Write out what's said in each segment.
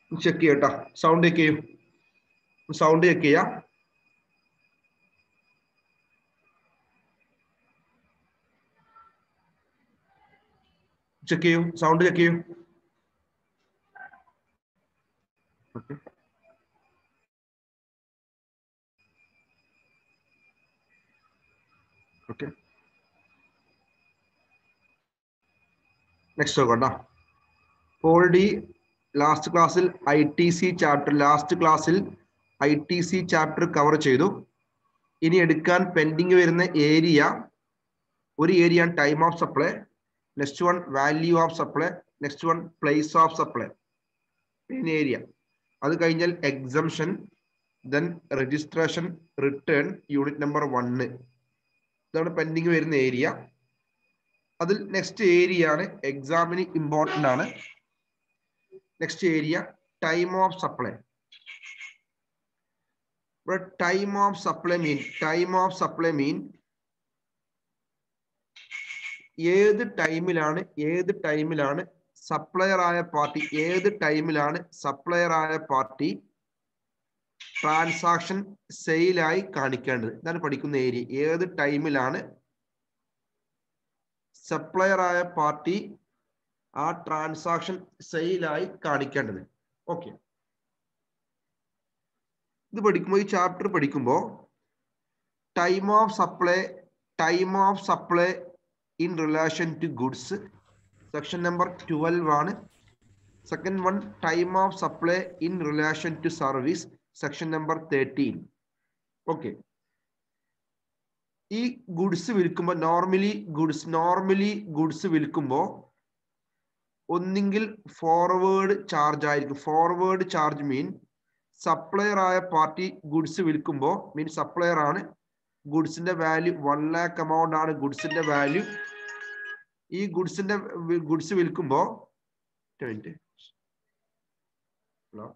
Check ചെയ്യട്ടോ sound check ചെയ്യും sound check ചെയ്യാം ചെക്ക് ചെയ്യൂ സൗണ്ട് ചെക്ക് ചെയ്യൂ ഓക്കെ ഓക്കെ നെക്സ്റ്റ് നോക്കണ്ട ഓൾറെഡി ലാസ്റ്റ് ക്ലാസ്സിൽ I T C chapter last ക്ലാസ്സിൽ I T C chapter cover ചെയ്തു ഇനി എടുക്കാൻ പെൻഡിങ് വരുന്ന ഏരിയ ഒരു area time of supply next one value of supply next one place of supply main area അത് കഴിഞ്ഞാൽ exemption then registration return unit number one ഇതാണ് pending വരുന്ന area അതിൽ നെക്സ്റ്റ് ഏരിയ ആണ് എക്സാമിന് ഇമ്പോർട്ടൻ്റ് ആണ് next area time of supply ഇവിടെ time of supply mean time of supply mean ഏത് ടൈമിലാണ് ഏത് ടൈമിലാണ് സപ്ലയർ ആയ പാർട്ടി ഏത് ടൈമിലാണ് സപ്ലയർ ആയ പാർട്ടി ട്രാൻസാക്ഷൻ സെയിലായി കാണിക്കേണ്ടത് ഇതാണ് പഠിക്കുന്ന ഏരിയ ഏത് ടൈമിലാണ് സപ്ലയർ ആയ പാർട്ടി ആ ട്രാൻസാക്ഷൻ സെയിലായി കാണിക്കേണ്ടത് ഓക്കെ ഇത് പഠിക്കുമ്പോൾ ഈ ചാപ്റ്റർ പഠിക്കുമ്പോൾ time of supply time of supply in relation to goods section number twelve ആണ് second one time of supply in relation to service section number thirteen okay ഈ goods വിൽക്കുമ്പോൾ normally goods normally goods വിൽക്കുമ്പോൾ ഒന്നെങ്കിൽ forward charge ആയിരിക്കും forward charge mean supplier ആയ party goods വിൽക്കുമ്പോൾ mean supplier ആണ് ഗുഡ്സിന്റെ വാല്യൂ വൺ ലാക്ക് എമൗണ്ട് ആണ് ഗുഡ്സിന്റെ വാല്യൂ ഈ ഗുഡ്സിന്റെ ഗുഡ്സ് വിൽക്കുമ്പോൾ ഹലോ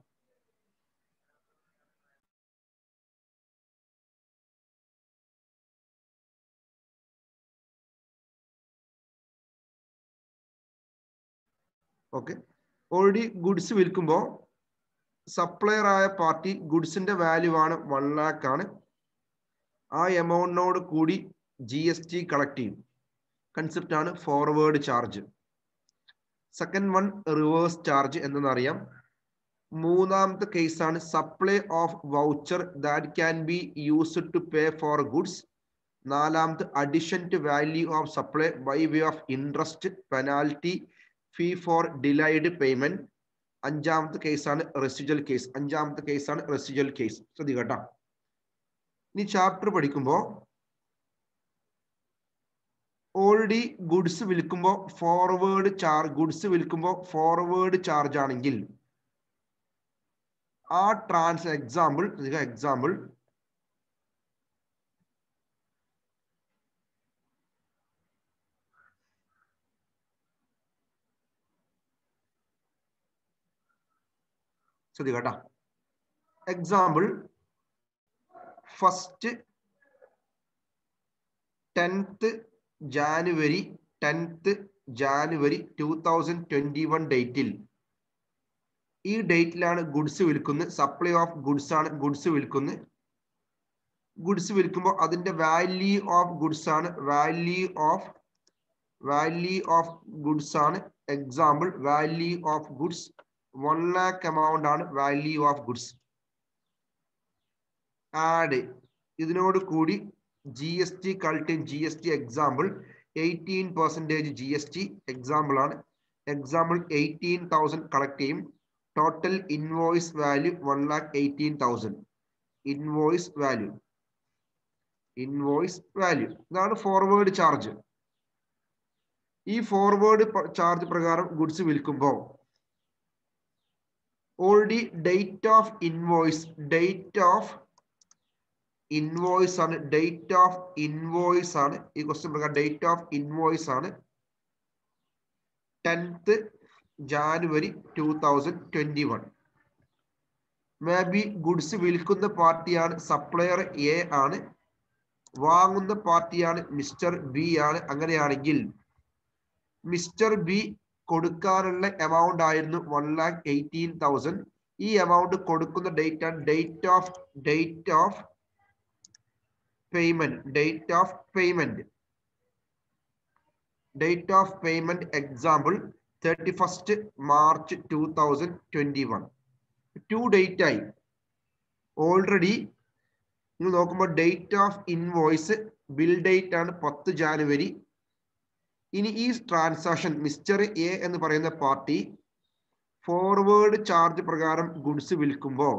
ഓക്കെ ഓൾറെഡി ഗുഡ്സ് വിൽക്കുമ്പോൾ സപ്ലയർ ആയ പാർട്ടി ഗുഡ്സിന്റെ വാല്യൂ ആണ് വൺ ലാക്ക് ആണ് ആ എമൗണ്ടിനോട് കൂടി ജി എസ് ടി കളക്ട് ചെയ്യും കൺസെപ്റ്റ് ആണ് forward charge second one reverse charge എന്തെന്നറിയാം മൂന്നാമത്തെ കേസാണ് supply of voucher that can be used to pay for goods നാലാമത്തെ addition to value of supply by way of interest penalty fee for delayed payment അഞ്ചാമത്തെ കേസാണ് റെസിജൽ case അഞ്ചാമത്തെ കേസാണ് റെസിജൽ case ശ്രദ്ധിക്കട്ടോ ഇനി chapter പഠിക്കുമ്പോൾ ഓൾറെഡി ഗുഡ്സ് വിൽക്കുമ്പോൾ ഫോർവേഡ് ചാർജ് ഗുഡ്സ് വിൽക്കുമ്പോൾ forward charge ആണെങ്കിൽ ആ ട്രാൻസ് എക്സാമ്പിൾ എക്സാമ്പിൾ ശ്രദ്ധിക്കട്ടോ example first tenth January tenth January two thousand twenty one ഡേറ്റിൽ ഈ ഡേറ്റിലാണ് ഗുഡ്സ് വിൽക്കുന്നത് സപ്ലൈ ഓഫ് ഗുഡ്സ് ആണ് ഗുഡ്സ് വിൽക്കുന്നത് ഗുഡ്സ് വിൽക്കുമ്പോൾ അതിന്റെ വാല്യൂ ഓഫ് ഗുഡ്സ് ആണ് value of value of goods ആണ് example value of goods one lakh amount ആണ് വാല്യൂ ഓഫ് ഗുഡ്സ് ആഡ് ഇതിനോട് കൂടി G S T collect G S T example eighteen percentage G S T example ആണ് example eighteen thousand collect ചെയ്യും total invoice value one lakh eighteen thousand invoice value invoice value ഇതാണ് forward charge ഈ forward charge പ്രകാരം goods വിൽക്കുമ്പോൾ already date of invoice date of invoice ആണ് date of invoice ആണ് ഈ question പ്രകാരം ഡേറ്റ് ഓഫ് ഇൻവോയ്സ് ആണ് tenth January two thousand twenty one maybe goods വിൽക്കുന്ന പാർട്ടിയാണ് സപ്ലയർ എ ആണ് വാങ്ങുന്ന പാർട്ടിയാണ് മിസ്റ്റർ ബി ആണ് അങ്ങനെയാണെങ്കിൽ മിസ്റ്റർ ബി കൊടുക്കാനുള്ള എമൗണ്ട് ആയിരുന്നു വൺ ലാക്ക് എയ്റ്റീൻ തൗസൻഡ് ഈ എമൗണ്ട് കൊടുക്കുന്ന ഡേറ്റ് ആണ് date of date of payment date of payment date of payment example thirty first March two thousand twenty one to date ആയി already നിങ്ങൾ നോക്കുമ്പോൾ date of invoice bill date ആണ് പത്ത് ജാനുവരി ഇനി ഈ ട്രാൻസാക്ഷൻ മിസ്റ്റർ എ എന്ന് പറയുന്ന പാർട്ടി ഫോർവേഡ് ചാർജ് പ്രകാരം ഗുഡ്സ് വിൽക്കുമ്പോൾ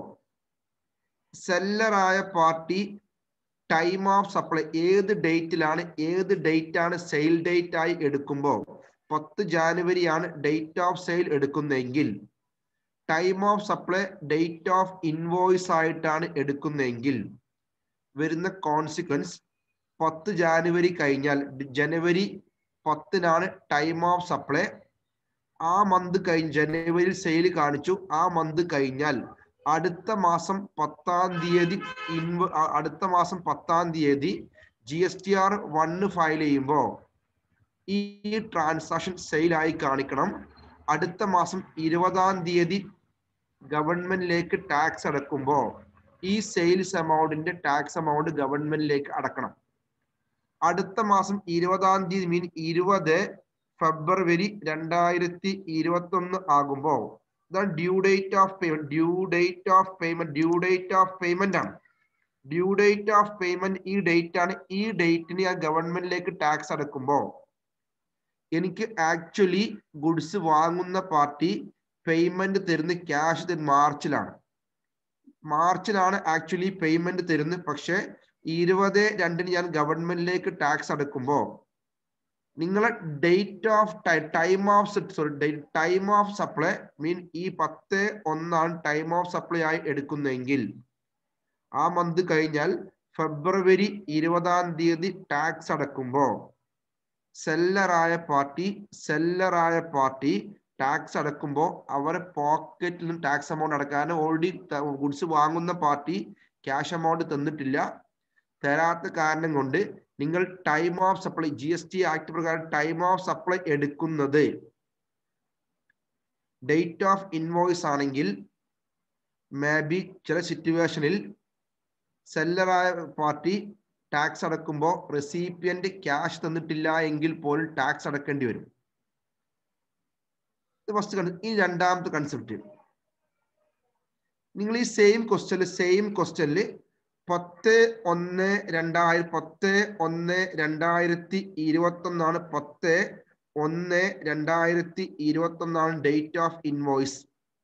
സെല്ലറായ പാർട്ടി ടൈം ഓഫ് സപ്ലൈ ഏത് ഡേറ്റിലാണ് ഏത് ഡേറ്റ് ആണ് സെയിൽ ഡേറ്റ് ആയി എടുക്കുമ്പോൾ പത്ത് ജാനുവരി ആണ് ഡേറ്റ് ഓഫ് സെയിൽ എടുക്കുന്നതെങ്കിൽ time of supply date of invoice ആയിട്ടാണ് എടുക്കുന്നതെങ്കിൽ വരുന്ന കോൺസിക്വൻസ് പത്ത് ജാനുവരി കഴിഞ്ഞാൽ ജനുവരി പത്തിനാണ് ടൈം ഓഫ് സപ്ലൈ ആ മന്ത് കഴിഞ്ഞ് ജനുവരിയിൽ സെയിൽ കാണിച്ചു ആ മന്ത് കഴിഞ്ഞാൽ അടുത്ത മാസം പത്താം തീയതി ഇൻവ അടുത്ത മാസം പത്താം തീയതി G S T R one file ചെയ്യുമ്പോൾ ഈ ട്രാൻസാക്ഷൻ സെയിലായി കാണിക്കണം അടുത്ത മാസം ഇരുപതാം തീയതി ഗവൺമെന്റിലേക്ക് ടാക്സ് അടക്കുമ്പോൾ ഈ സെയിൽസ് എമൗണ്ടിന്റെ ടാക്സ് എമൗണ്ട് ഗവൺമെന്റിലേക്ക് അടക്കണം അടുത്ത മാസം ഇരുപതാം തീയതി മീൻ ഇരുപത് ഫെബ്രുവരി രണ്ടായിരത്തി ഇരുപത്തി ഒന്ന് ആകുമ്പോൾ ഇതാണ് due date of payment due date of payment due date of payment ആണ് ഡ്യൂ ഡേറ്റ് ഓഫ് പേയ്മെന്റ് ഈ ഡേറ്റ് ആണ് ഈ ഡേറ്റിന് ഞാൻ ഗവൺമെന്റിലേക്ക് ടാക്സ് അടക്കുമ്പോൾ എനിക്ക് ആക്ച്വലി ഗുഡ്സ് വാങ്ങുന്ന പാർട്ടി പേയ്മെന്റ് തരുന്ന ക്യാഷ് തരുന്ന മാർച്ചിലാണ് മാർച്ചിലാണ് ആക്ച്വലി പേയ്മെന്റ് തരുന്നത് പക്ഷെ ഇരുപത് രണ്ടിന് ഞാൻ ഗവൺമെന്റിലേക്ക് ടാക്സ് അടക്കുമ്പോൾ നിങ്ങളെ date of time of sorry time of supply mean ഈ പത്ത് ഒന്നാണ് ടൈം ഓഫ് സപ്ലൈ ആയി എടുക്കുന്നതെങ്കിൽ ആ മന്ത് കഴിഞ്ഞാൽ ഫെബ്രുവരി ഇരുപതാം തീയതി ടാക്സ് അടക്കുമ്പോൾ സെല്ലറായ പാർട്ടി സെല്ലറായ പാർട്ടി ടാക്സ് അടക്കുമ്പോൾ അവരെ പോക്കറ്റിൽ നിന്ന് ടാക്സ് എമൗണ്ട് അടക്കാൻ ഓൾറെഡി ഗുഡ്സ് വാങ്ങുന്ന പാർട്ടി ക്യാഷ് എമൗണ്ട് തന്നിട്ടില്ല തരാത്ത കാരണം കൊണ്ട് നിങ്ങൾ time of supply G S T act പ്രകാരം ടൈം ഓഫ് സപ്ലൈ എടുക്കുന്നത് ഡേറ്റ് ഓഫ് ഇൻവോയ്സ് ആണെങ്കിൽ മേ ബി ചില സിറ്റുവേഷനിൽ സെല്ലറായ പാർട്ടി ടാക്സ് അടക്കുമ്പോൾ റെസിപ്പിയന്റ് ക്യാഷ് തന്നിട്ടില്ല എങ്കിൽ പോലും ടാക്സ് അടക്കേണ്ടി വരും ഫസ്റ്റ് ഈ രണ്ടാമത്തെ കൺസെപ്റ്റ് നിങ്ങൾ ഈ സെയിം ക്വസ്റ്റ്യനിൽ സെയിം ക്വസ്റ്റ്യനിൽ പത്ത് ഒന്ന് രണ്ടായിരം പത്ത് ഒന്ന് രണ്ടായിരത്തി ഇരുപത്തി ഒന്നാണ് പത്ത് ഒന്ന് രണ്ടായിരത്തി ഇരുപത്തി ഒന്നാണ് date of invoice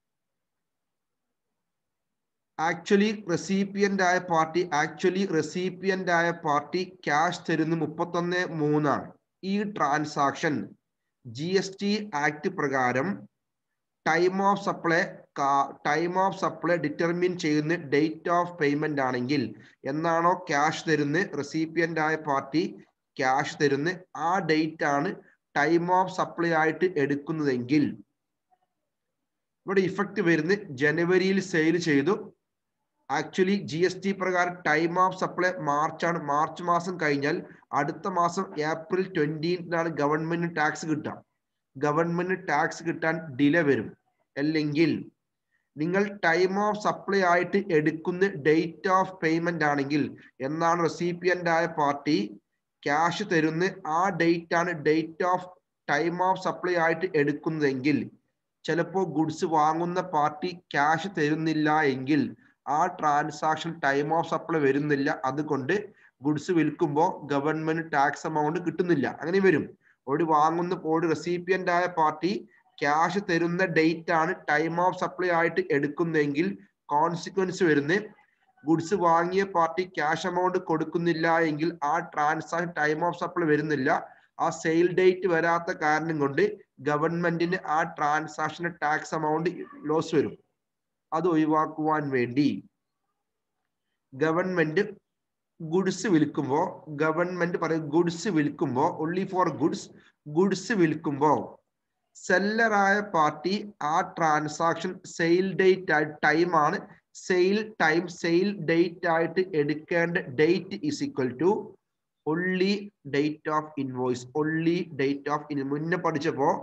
actually recipient ആയ പാർട്ടി ആക്ച്വലി റെസിപ്പിയന്റ് ആയ പാർട്ടി ക്യാഷ് തരുന്ന മുപ്പത്തൊന്ന് മൂന്നാണ് ഈ transaction G S T act പ്രകാരം time of supply time of supply determine ചെയ്യുന്ന ഡേറ്റ് ഓഫ് പേയ്മെന്റ് ആണെങ്കിൽ എന്നാണോ ക്യാഷ് തരുന്ന റെസിപ്പിയന്റ് ആയ പാർട്ടി ക്യാഷ് തരുന്ന ആ ഡേറ്റ് ആണ് ടൈം ഓഫ് സപ്ലൈ ആയിട്ട് എടുക്കുന്നതെങ്കിൽ ഇവിടെ ഇഫക്റ്റ് വരുന്ന ജനുവരിയിൽ സെയിൽ ചെയ്തു ആക്ച്വലി ജി എസ് ടി പ്രകാരം ടൈം ഓഫ് സപ്ലൈ മാർച്ചാണ് മാർച്ച് മാസം കഴിഞ്ഞാൽ അടുത്ത മാസം ഏപ്രിൽ ട്വന്റീനാണ് ഗവൺമെന്റിന് ടാക്സ് കിട്ടുക ഗവൺമെന്റിന് ടാക്സ് കിട്ടാൻ ഡിലേ വരും അല്ലെങ്കിൽ നിങ്ങൾ ടൈം ഓഫ് സപ്ലൈ ആയിട്ട് എടുക്കുന്ന ഡേറ്റ് ഓഫ് പേയ്മെന്റ് ആണെങ്കിൽ എന്നാണ് റെസിപ്പിയന്റ് ആയ പാർട്ടി ക്യാഷ് തരുന്ന ആ ഡേറ്റ് ആണ് date of time of supply ആയിട്ട് എടുക്കുന്നതെങ്കിൽ ചിലപ്പോൾ ഗുഡ്സ് വാങ്ങുന്ന പാർട്ടി ക്യാഷ് തരുന്നില്ല എങ്കിൽ ആ ട്രാൻസാക്ഷൻ ടൈം ഓഫ് സപ്ലൈ വരുന്നില്ല അതുകൊണ്ട് ഗുഡ്സ് വിൽക്കുമ്പോൾ ഗവൺമെന്റ് ടാക്സ് എമൗണ്ട് കിട്ടുന്നില്ല അങ്ങനെ വരും ഒരു വാങ്ങുന്ന ഒരു റെസിപ്പിയന്റ് ആയ പാർട്ടി ക്യാഷ് തരുന്ന ഡേറ്റ് ആണ് ടൈം ഓഫ് സപ്ലൈ ആയിട്ട് എടുക്കുന്നതെങ്കിൽ കോൺസിക്വൻസ് വരുന്ന ഗുഡ്സ് വാങ്ങിയ പാർട്ടി ക്യാഷ് എമൗണ്ട് കൊടുക്കുന്നില്ല എങ്കിൽ ആ ട്രാൻസാക്ഷൻ ടൈം ഓഫ് സപ്ലൈ വരുന്നില്ല ആ സെയിൽ ഡേറ്റ് വരാത്ത കാരണം കൊണ്ട് ഗവൺമെന്റിന് ആ ട്രാൻസാക്ഷന് ടാക്സ് എമൗണ്ട് ലോസ് വരും അത് ഒഴിവാക്കുവാൻ വേണ്ടി ഗവൺമെന്റ് ഗുഡ്സ് വിൽക്കുമ്പോൾ ഗവൺമെന്റ് പറയും ഗുഡ്സ് വിൽക്കുമ്പോൾ ഒൺലി ഫോർ ഗുഡ്സ് ഗുഡ്സ് വിൽക്കുമ്പോൾ സെല്ലറായ പാർട്ടി ആ ട്രാൻസാക്ഷൻ സെയിൽ ഡേറ്റ് ടൈം ആണ് സെയിൽ ടൈം സെയിൽ ഡേറ്റ് ആയിട്ട് എടുക്കേണ്ട date is equal to only date of invoice only date of in മുന്നേ പഠിച്ചപ്പോ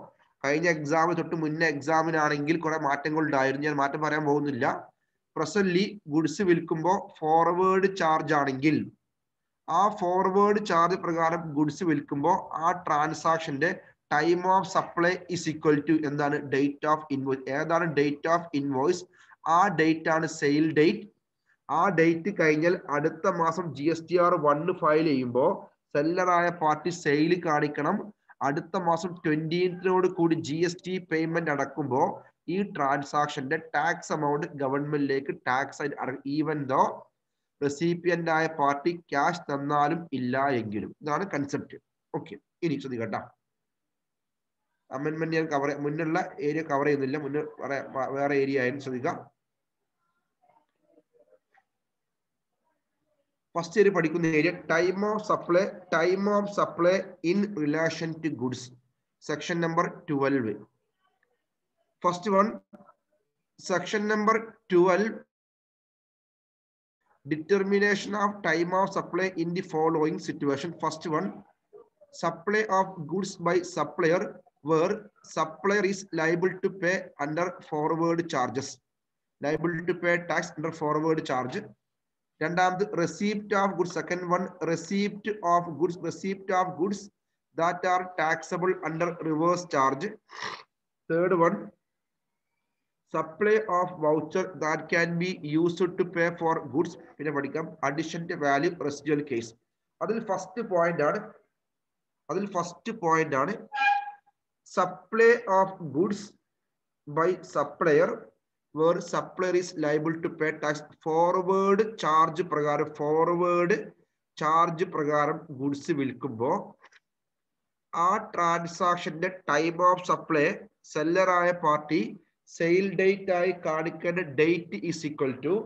കഴിഞ്ഞ എക്സാം തൊട്ട് മുന്നേ എക്സാമിനാണെങ്കിൽ കുറെ മാറ്റങ്ങൾ ഉണ്ടായിരുന്നു ഞാൻ മാറ്റം പറയാൻ പോകുന്നില്ല പ്രസന്റ്ലി ഗുഡ്സ് വിൽക്കുമ്പോൾ ഫോർവേഡ് ചാർജ് ആണെങ്കിൽ ആ ഫോർവേഡ് ചാർജ് പ്രകാരം ഗുഡ്സ് വിൽക്കുമ്പോൾ ആ ട്രാൻസാക്ഷന്റെ time of supply is equal to എന്താണ് ഡേറ്റ് ഓഫ് ഇൻവോയ്സ് ഏതാണ് ഡേറ്റ് ഓഫ് ഇൻവോയ്സ് ആ ഡേറ്റ് ആണ് സെയിൽ ഡേറ്റ് ആ ഡേറ്റ് കഴിഞ്ഞാൽ അടുത്ത മാസം G S T R one file ചെയ്യുമ്പോൾ സെല്ലറായ പാർട്ടി സെയിൽ കാണിക്കണം അടുത്ത മാസം ട്വന്റിനോട് കൂടി ജി എസ് ടി പേയ്മെന്റ് അടക്കുമ്പോൾ ഈ ട്രാൻസാക്ഷന്റെ ടാക്സ് എമൗണ്ട് ഗവൺമെന്റിലേക്ക് ടാക്സ് ഈവൻ ദോ റെസിപ്പിയന്റ് ആയ പാർട്ടി ക്യാഷ് തന്നാലും ഇല്ല എങ്കിലും ഇതാണ് കൺസെപ്റ്റ് ഓക്കെ ഇനി ശ്രദ്ധിക്കട്ട അമെന്റ്മെന്റ് ഞാൻ കവർ മുന്നുള്ള ഏരിയ കവർ ചെയ്യുന്നില്ല മുന്നേ വേറെ ഏരിയ ആയിരുന്നു ശ്രദ്ധിക്കാം ഫസ്റ്റ് ഏരിയ പഠിക്കുന്ന area time of supply time of supply in relation to goods section number twelve first one section number twelve determination of time of supply in the following situation first one supply of goods by supplier where supplier is liable to pay under forward charges liable to pay tax under forward charge രണ്ടാമത് receipt of goods second one receipt of goods receipt of goods that are taxable under reverse charge third one supply of voucher that can be used to pay for goods പിന്നെ പഠിക്കാം അഡിഷന്റെ value residual case അതിൽ first point ആണ് അതിൽ first point ആണ് supply of goods by supplier where supplier is liable to pay tax forward charge പ്രകാരം forward charge പ്രകാരം goods വിൽക്കുമ്പോൾ ആ ട്രാൻസാക്ഷന്റെ ടൈം ഓഫ് സപ്ലൈ സെല്ലറായ പാർട്ടി സെയിൽ ഡേറ്റ് ആയി കാണിക്കേണ്ട date is equal to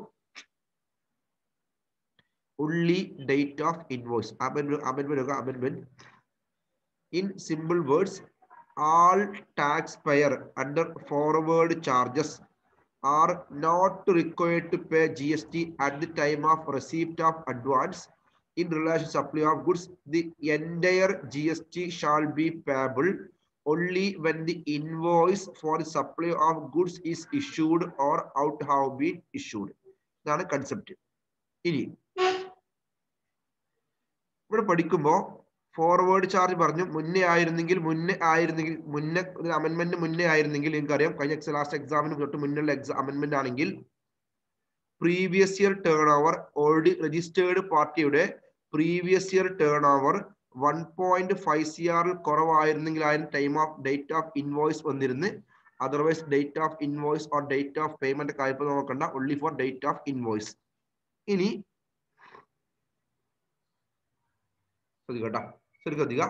only date of invoice amendment amendment in simple words all taxpayer under forward charges are not required to pay G S T at the time of receipt of advance in relation supply of goods, the entire GST shall be payable only when the invoice for the supply of goods is issued or out have been issued. ഇതാണ് concept ഇനി ഇവിടെ പഠിക്കുമ്പോൾ forward charge പറഞ്ഞു മുന്നേ ആയിരുന്നെങ്കിൽ മുന്നേ ആയിരുന്നെങ്കിൽ മുന്നേ ഒരു അമെന്റ്മെന്റ് മുന്നേ ആയിരുന്നെങ്കിൽ നിങ്ങൾക്കറിയാം കഴിഞ്ഞ ലാസ്റ്റ് എക്സാമിന് തൊട്ട് മുന്നുള്ള എക്സാം അമെന്റ്മെന്റ് ആണെങ്കിൽ previous year turnover already registered പാർട്ടിയുടെ previous year turnover one point five C ആറിൽ കുറവായിരുന്നെങ്കിലായിരുന്നു time of date of invoice വന്നിരുന്ന് otherwise date of invoice or date of payment കാര്യം നോക്കണ്ട only for date of invoice ഇനി ശ്രദ്ധിക്കട്ടോ ശരി ശ്രദ്ധിക്ക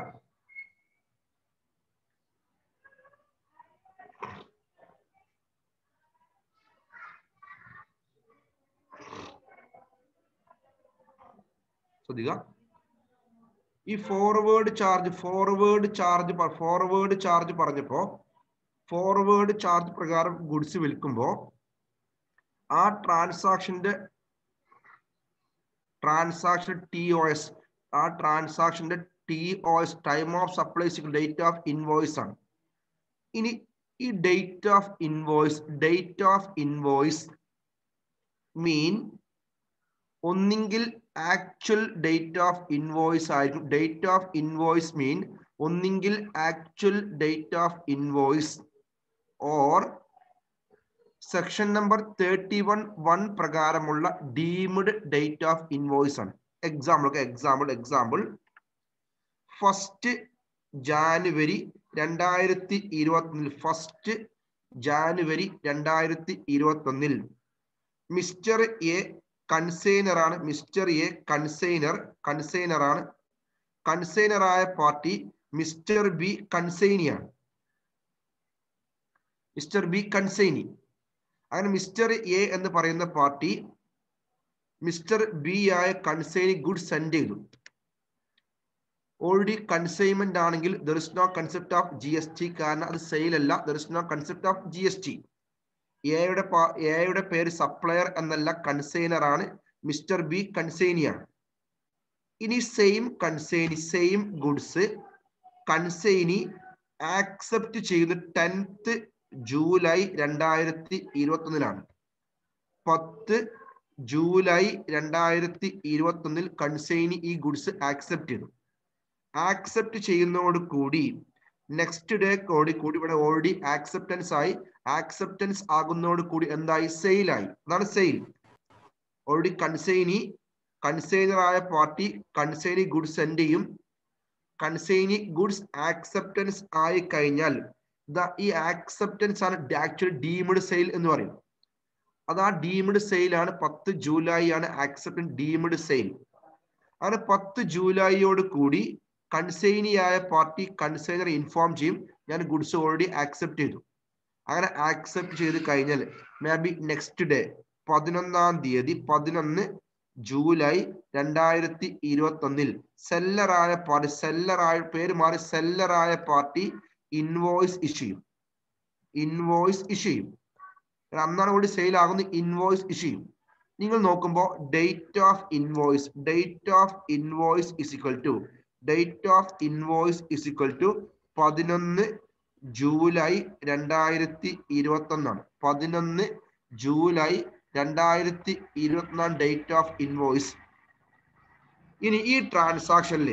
ശ്രദ്ധിക്കുക ഈ forward charge forward charge forward charge പറഞ്ഞപ്പോ ഫോർവേഡ് ചാർജ് പ്രകാരം ഗുഡ്സ് വിൽക്കുമ്പോൾ ആ ട്രാൻസാക്ഷന്റെ ട്രാൻസാക്ഷൻ ടി ഒ എസ് ആ ട്രാൻസാക്ഷന്റെ T O S time of supplies date of invoice ആണ് ഇനി ഈ date of invoice date of invoice mean ഒന്നെങ്കിൽ ആക്ച്വൽ ഡേറ്റ് ഓഫ് ഇൻവോയ്സ് ആയിരിക്കും ഡേറ്റ് ഓഫ് ഇൻവോയ്സ് മീൻ ഒന്നെങ്കിൽ actual date of invoice or section number thirty one one പ്രകാരമുള്ള deemed date of invoice ആണ് example ഒക്കെ example example first January രണ്ടായിരത്തി ഇരുപത്തൊന്നിൽ first January രണ്ടായിരത്തി ഇരുപത്തി ഒന്നിൽ മിസ്റ്റർ എ കൺസൈനർ ആണ് മിസ്റ്റർ എ കൺസൈനർ കൺസൈനർ ആണ് കൺസൈനർ ആയ പാർട്ടി മിസ്റ്റർ ബി കൺസൈനിയാണ് മിസ്റ്റർ ബി കൺസൈനി അങ്ങനെ മിസ്റ്റർ എ എന്ന് പറയുന്ന പാർട്ടി മിസ്റ്റർ ബി ആയ കൺസൈനി ഗുഡ് സെൻഡ് ചെയ്തു ഓൾറെഡി കൺസൈൻമെന്റ് ആണെങ്കിൽ there is no concept of G S T കാരണം അത് സെയിൽ അല്ല there is no concept of G S T എയുടെ എയുടെ പേര് സപ്ലയർ എന്നല്ല കൺസൈനർ ആണ് മിസ്റ്റർ ബി കൺസൈനിയാണ് ഇനി same consignee same goods consignee accept ചെയ്ത് ടെൻത്ത് ജൂലൈ രണ്ടായിരത്തി ഇരുപത്തി ഒന്നിലാണ് പത്ത് ജൂലൈ രണ്ടായിരത്തി ഇരുപത്തി ഒന്നിൽ കൺസൈനി ഈ ഗുഡ്സ് ആക്സെപ്റ്റ് ചെയ്തു ആക്സെപ്റ്റ് ചെയ്യുന്നതോട് കൂടി നെക്സ്റ്റ് ഡേ കോടി കൂടി ഇവിടെ ഓൾറെഡി ആക്സെപ്റ്റൻസ് ആയി ആക്സെപ്റ്റൻസ് ആകുന്നതോട് കൂടി എന്തായി സെയിലായി അതാണ് സെയിൽ ഓൾറെഡി കൺസൈനി കൺസൈനർ ആയ പാർട്ടി കൺസൈനി ഗുഡ്സ് സെൻഡ് ചെയ്യും കൺസൈനി ഗുഡ്സ് ആക്സെപ്റ്റൻസ് ആയി കഴിഞ്ഞാൽ ഈ ആക്സെപ്റ്റൻസ് ആണ് ആക്ച്വലി ഡീംഡ് സെയിൽ എന്ന് പറയും അത് ആ ഡീംഡ് സെയിൽ ആണ് പത്ത് ജൂലൈ ആണ് ആക്സെപ്റ്റൻസ് ഡീംഡ് സെയിൽ അങ്ങനെ പത്ത് ജൂലൈയോട് കൂടി കൺസൈനിയായ പാർട്ടി കൺസൈനർ ഇൻഫോം ചെയ്യും ഞാൻ ഗുഡ്സ് ഓൾറെഡി ആക്സെപ്റ്റ് ചെയ്തു അങ്ങനെ ആക്സെപ്റ്റ് ചെയ്ത് കഴിഞ്ഞാൽ മേ ബി നെക്സ്റ്റ് ഡേ പതിനൊന്നാം തീയതി പതിനൊന്ന് ജൂലൈ രണ്ടായിരത്തി ഇരുപത്തി ഒന്നിൽ സെല്ലറായ പാർട്ടി സെല്ലറായ പേര് മാറി സെല്ലറായ പാർട്ടി ഇൻവോയ്സ് ഇഷ്യൂ ചെയ്യും ഇൻവോയ്സ് ഇഷ്യൂ ചെയ്യും അന്നാണ് കൂടി സെയിൽ ആകുന്ന ഇൻവോയ്സ് ഇഷ്യൂ ചെയ്യും നിങ്ങൾ നോക്കുമ്പോൾ date of invoice date of invoice is equal to date of invoice is equal to പതിനൊന്ന് ജൂലൈ രണ്ടായിരത്തി ഇരുപത്തി ഒന്നാണ് പതിനൊന്ന് ജൂലൈ രണ്ടായിരത്തി ഇരുപത്തിനാല് ഡേറ്റ് ഓഫ് ഇൻവോയ്സ് ഇനി ഈ ട്രാൻസാക്ഷനിൽ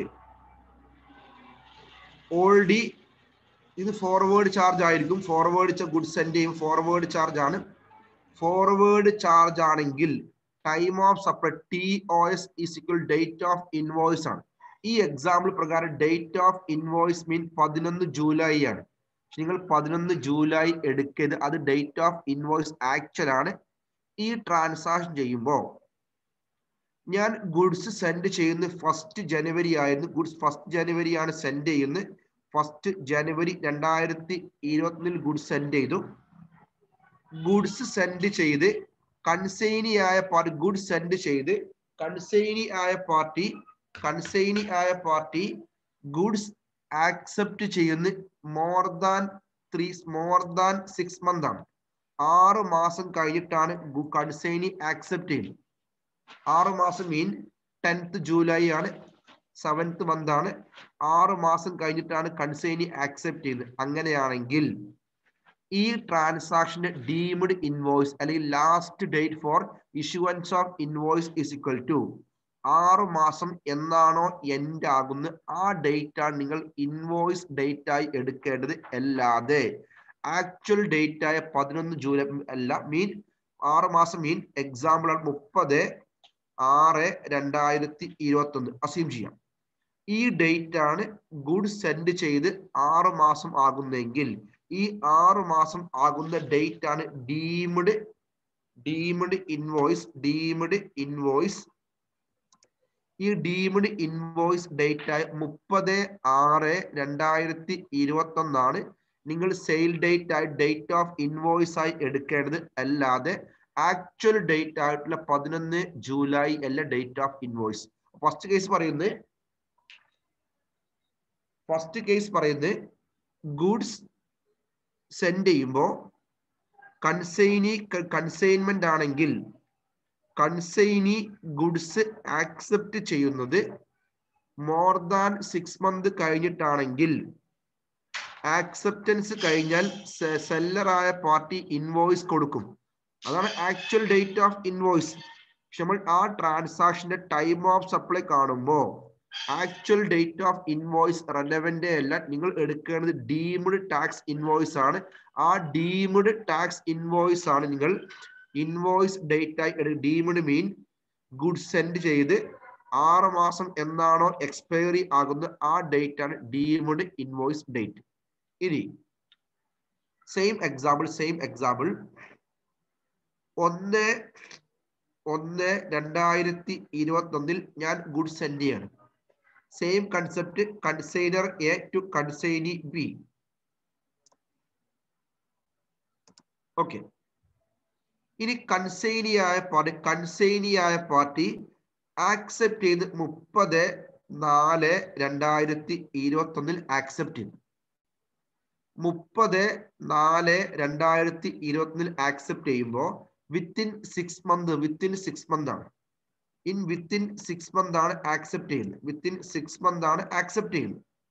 ഓൾറെഡി ഇത് ഫോർവേഡ് ചാർജ് ആയിരിക്കും ഫോർവേഡ് ഗുഡ് സെൻഡ് ചെയ്യും ഫോർവേഡ് ചാർജ് ആണ് ഫോർവേഡ് ചാർജ് ആണെങ്കിൽ time of supply T O S is equal date of invoice ആണ് ഈ എക്സാമ്പിൾ പ്രകാരം ഡേറ്റ് ഓഫ് ഇൻവോയ്സ് മീൻ പതിനൊന്ന് ജൂലൈ ആണ് നിങ്ങൾ പതിനൊന്ന് ജൂലൈ എടുക്കരുത് അത് ഡേറ്റ് ഓഫ് ഇൻവോയ്സ് ആക്ച്വൽ ആണ് ഈ ട്രാൻസാക്ഷൻ ചെയ്യുമ്പോൾ ഞാൻ ഗുഡ്സ് സെൻഡ് ചെയ്യുന്ന ഫസ്റ്റ് ജനുവരി ആയിരുന്നു ഗുഡ്സ് ഫസ്റ്റ് ജനുവരി ആണ് സെൻഡ് ചെയ്യുന്നത് ഫസ്റ്റ് ജനുവരി രണ്ടായിരത്തി ഇരുപത്തിനിൽ ഗുഡ്സ് സെൻഡ് ചെയ്തു ഗുഡ്സ് സെൻഡ് ചെയ്ത് കൺസൈനി ആയ പാർട്ടി ഗുഡ്സ് സെൻഡ് ചെയ്ത് കൺസൈനി ആയ പാർട്ടി കൺസൈനി ആയ പാർട്ടി ഗുഡ്സ് ആക്സെപ്റ്റ് ചെയ്യുന്ന more than three more than six month ആണ് ആറ് മാസം കഴിഞ്ഞിട്ടാണ് കൺസൈനി ആക്സെപ്റ്റ് ചെയ്യുന്നത് ആറ് മാസം മീൻ ടെൻത്ത് ജൂലൈ ആണ് സെവൻത്ത് മന്ത് ആണ് ആറ് മാസം കഴിഞ്ഞിട്ടാണ് കൺസൈനി ആക്സെപ്റ്റ് ചെയ്യുന്നത് അങ്ങനെയാണെങ്കിൽ ഈ ട്രാൻസാക്ഷന്റെ ഡീംഡ് ഇൻവോയ്സ് അല്ലെങ്കിൽ last date for issuance of invoice is equal to ആറ് മാസം എന്നാണോ എൻഡ് ആകുന്നത് ആ ഡേറ്റ് ആണ് നിങ്ങൾ ഇൻവോയ്സ് ഡേറ്റ് ആയി എടുക്കേണ്ടത് അല്ലാതെ ആക്ച്വൽ ഡേറ്റ് ആയ പതിനൊന്ന് ജൂലൈ അല്ല മീൻ ആറ് മാസം മീൻ എക്സാമ്പിൾ മുപ്പത് ആറ് രണ്ടായിരത്തി ഇരുപത്തി ഒന്ന് അസ്യൂം ചെയ്യാം ഈ ഡേറ്റ് ആണ് ഗുഡ് സെൻഡ് ചെയ്ത് ആറ് മാസം ആകുന്നെങ്കിൽ ഈ ആറ് മാസം ആകുന്ന ഡേറ്റ് ആണ് deemed deemed invoice deemed invoice ഈ ഡീംഡ് ഇൻവോയ്സ് ഡേറ്റ് ആയ മുപ്പത് ആറ് രണ്ടായിരത്തി ഇരുപത്തി ഒന്നാണ് നിങ്ങൾ സെയിൽ ഡേറ്റ് ആയി ഡേറ്റ് ഓഫ് ഇൻവോയ്സ് ആയി എടുക്കേണ്ടത് അല്ലാതെ ആക്ച്വൽ ഡേറ്റ് ആയിട്ടുള്ള പതിനൊന്ന് ജൂലൈ അല്ല date of invoice first case പറയുന്നത് ഫസ്റ്റ് കേസ് പറയുന്നത് ഗുഡ്സ് സെൻഡ് ചെയ്യുമ്പോൾ കൺസൈനി കൺസൈൻമെന്റ് ആണെങ്കിൽ കൺസൈനി ഗുഡ്സ് ആക്സെപ്റ്റ് ചെയ്യുന്നത് മോർ ദാൻ സിക്സ് മന്ത് കഴിഞ്ഞിട്ടാണെങ്കിൽ ആക്സെപ്റ്റൻസ് കഴിഞ്ഞാൽ സെല്ലറായ പാർട്ടി ഇൻവോയ്സ് കൊടുക്കും അതാണ് ആക്ച്വൽ ഡേറ്റ് ഓഫ് ഇൻവോയ്സ് പക്ഷെ നമ്മൾ ആ ട്രാൻസാക്ഷന്റെ ടൈം ഓഫ് സപ്ലൈ കാണുമ്പോൾ actual date of invoice relevant അല്ല നിങ്ങൾ എടുക്കേണ്ടത് ഡീംഡ് ടാക്സ് ഇൻവോയ്സ് ആണ് ആ ഡീംഡ് ടാക്സ് ഇൻവോയ്സ് ആണ് നിങ്ങൾ ഇൻവോയ്സ് ഡേറ്റ് ആയി ഡീംഡ് മീൻ ഗുഡ്സ് സെൻഡ് ചെയ്ത് ആറ് മാസം എന്നാണോ എക്സ്പയറി ആകുന്നത് ആ ഡേറ്റ് ആണ് ഡീംഡ് ഇൻവോയ്സ് ഡേറ്റ് ഇനി സെയിം എക്സാമ്പിൾ സെയിം എക്സാമ്പിൾ ഒന്ന് ഒന്ന് രണ്ടായിരത്തി ഇരുപത്തി ഒന്നിൽ ഞാൻ ഗുഡ് സെൻഡ് ചെയ്യാണ് same concept consignor A to consignee B okay ഇനി കൺസൈനിയായ പാർട്ടി കൺസൈനിയായ പാർട്ടി ആക്സെപ്റ്റ് ചെയ്ത് മുപ്പത് നാല് രണ്ടായിരത്തി ഇരുപത്തി ഒന്നിൽ ആക്സെപ്റ്റ് ചെയ്തു മുപ്പത് നാല് രണ്ടായിരത്തി ഇരുപത്തിനിൽ ആക്സെപ്റ്റ് ചെയ്യുമ്പോൾ within six month within six month ആണ് ഇൻ വിത്തിൻ സിക്സ് മന്ത് ആണ് ആക്സെപ്റ്റ് ചെയ്യുന്നത് വിത്തിൻ സിക്സ് മന്ത് ആണ് ആക്സെപ്റ്റ് ചെയ്യുന്നത്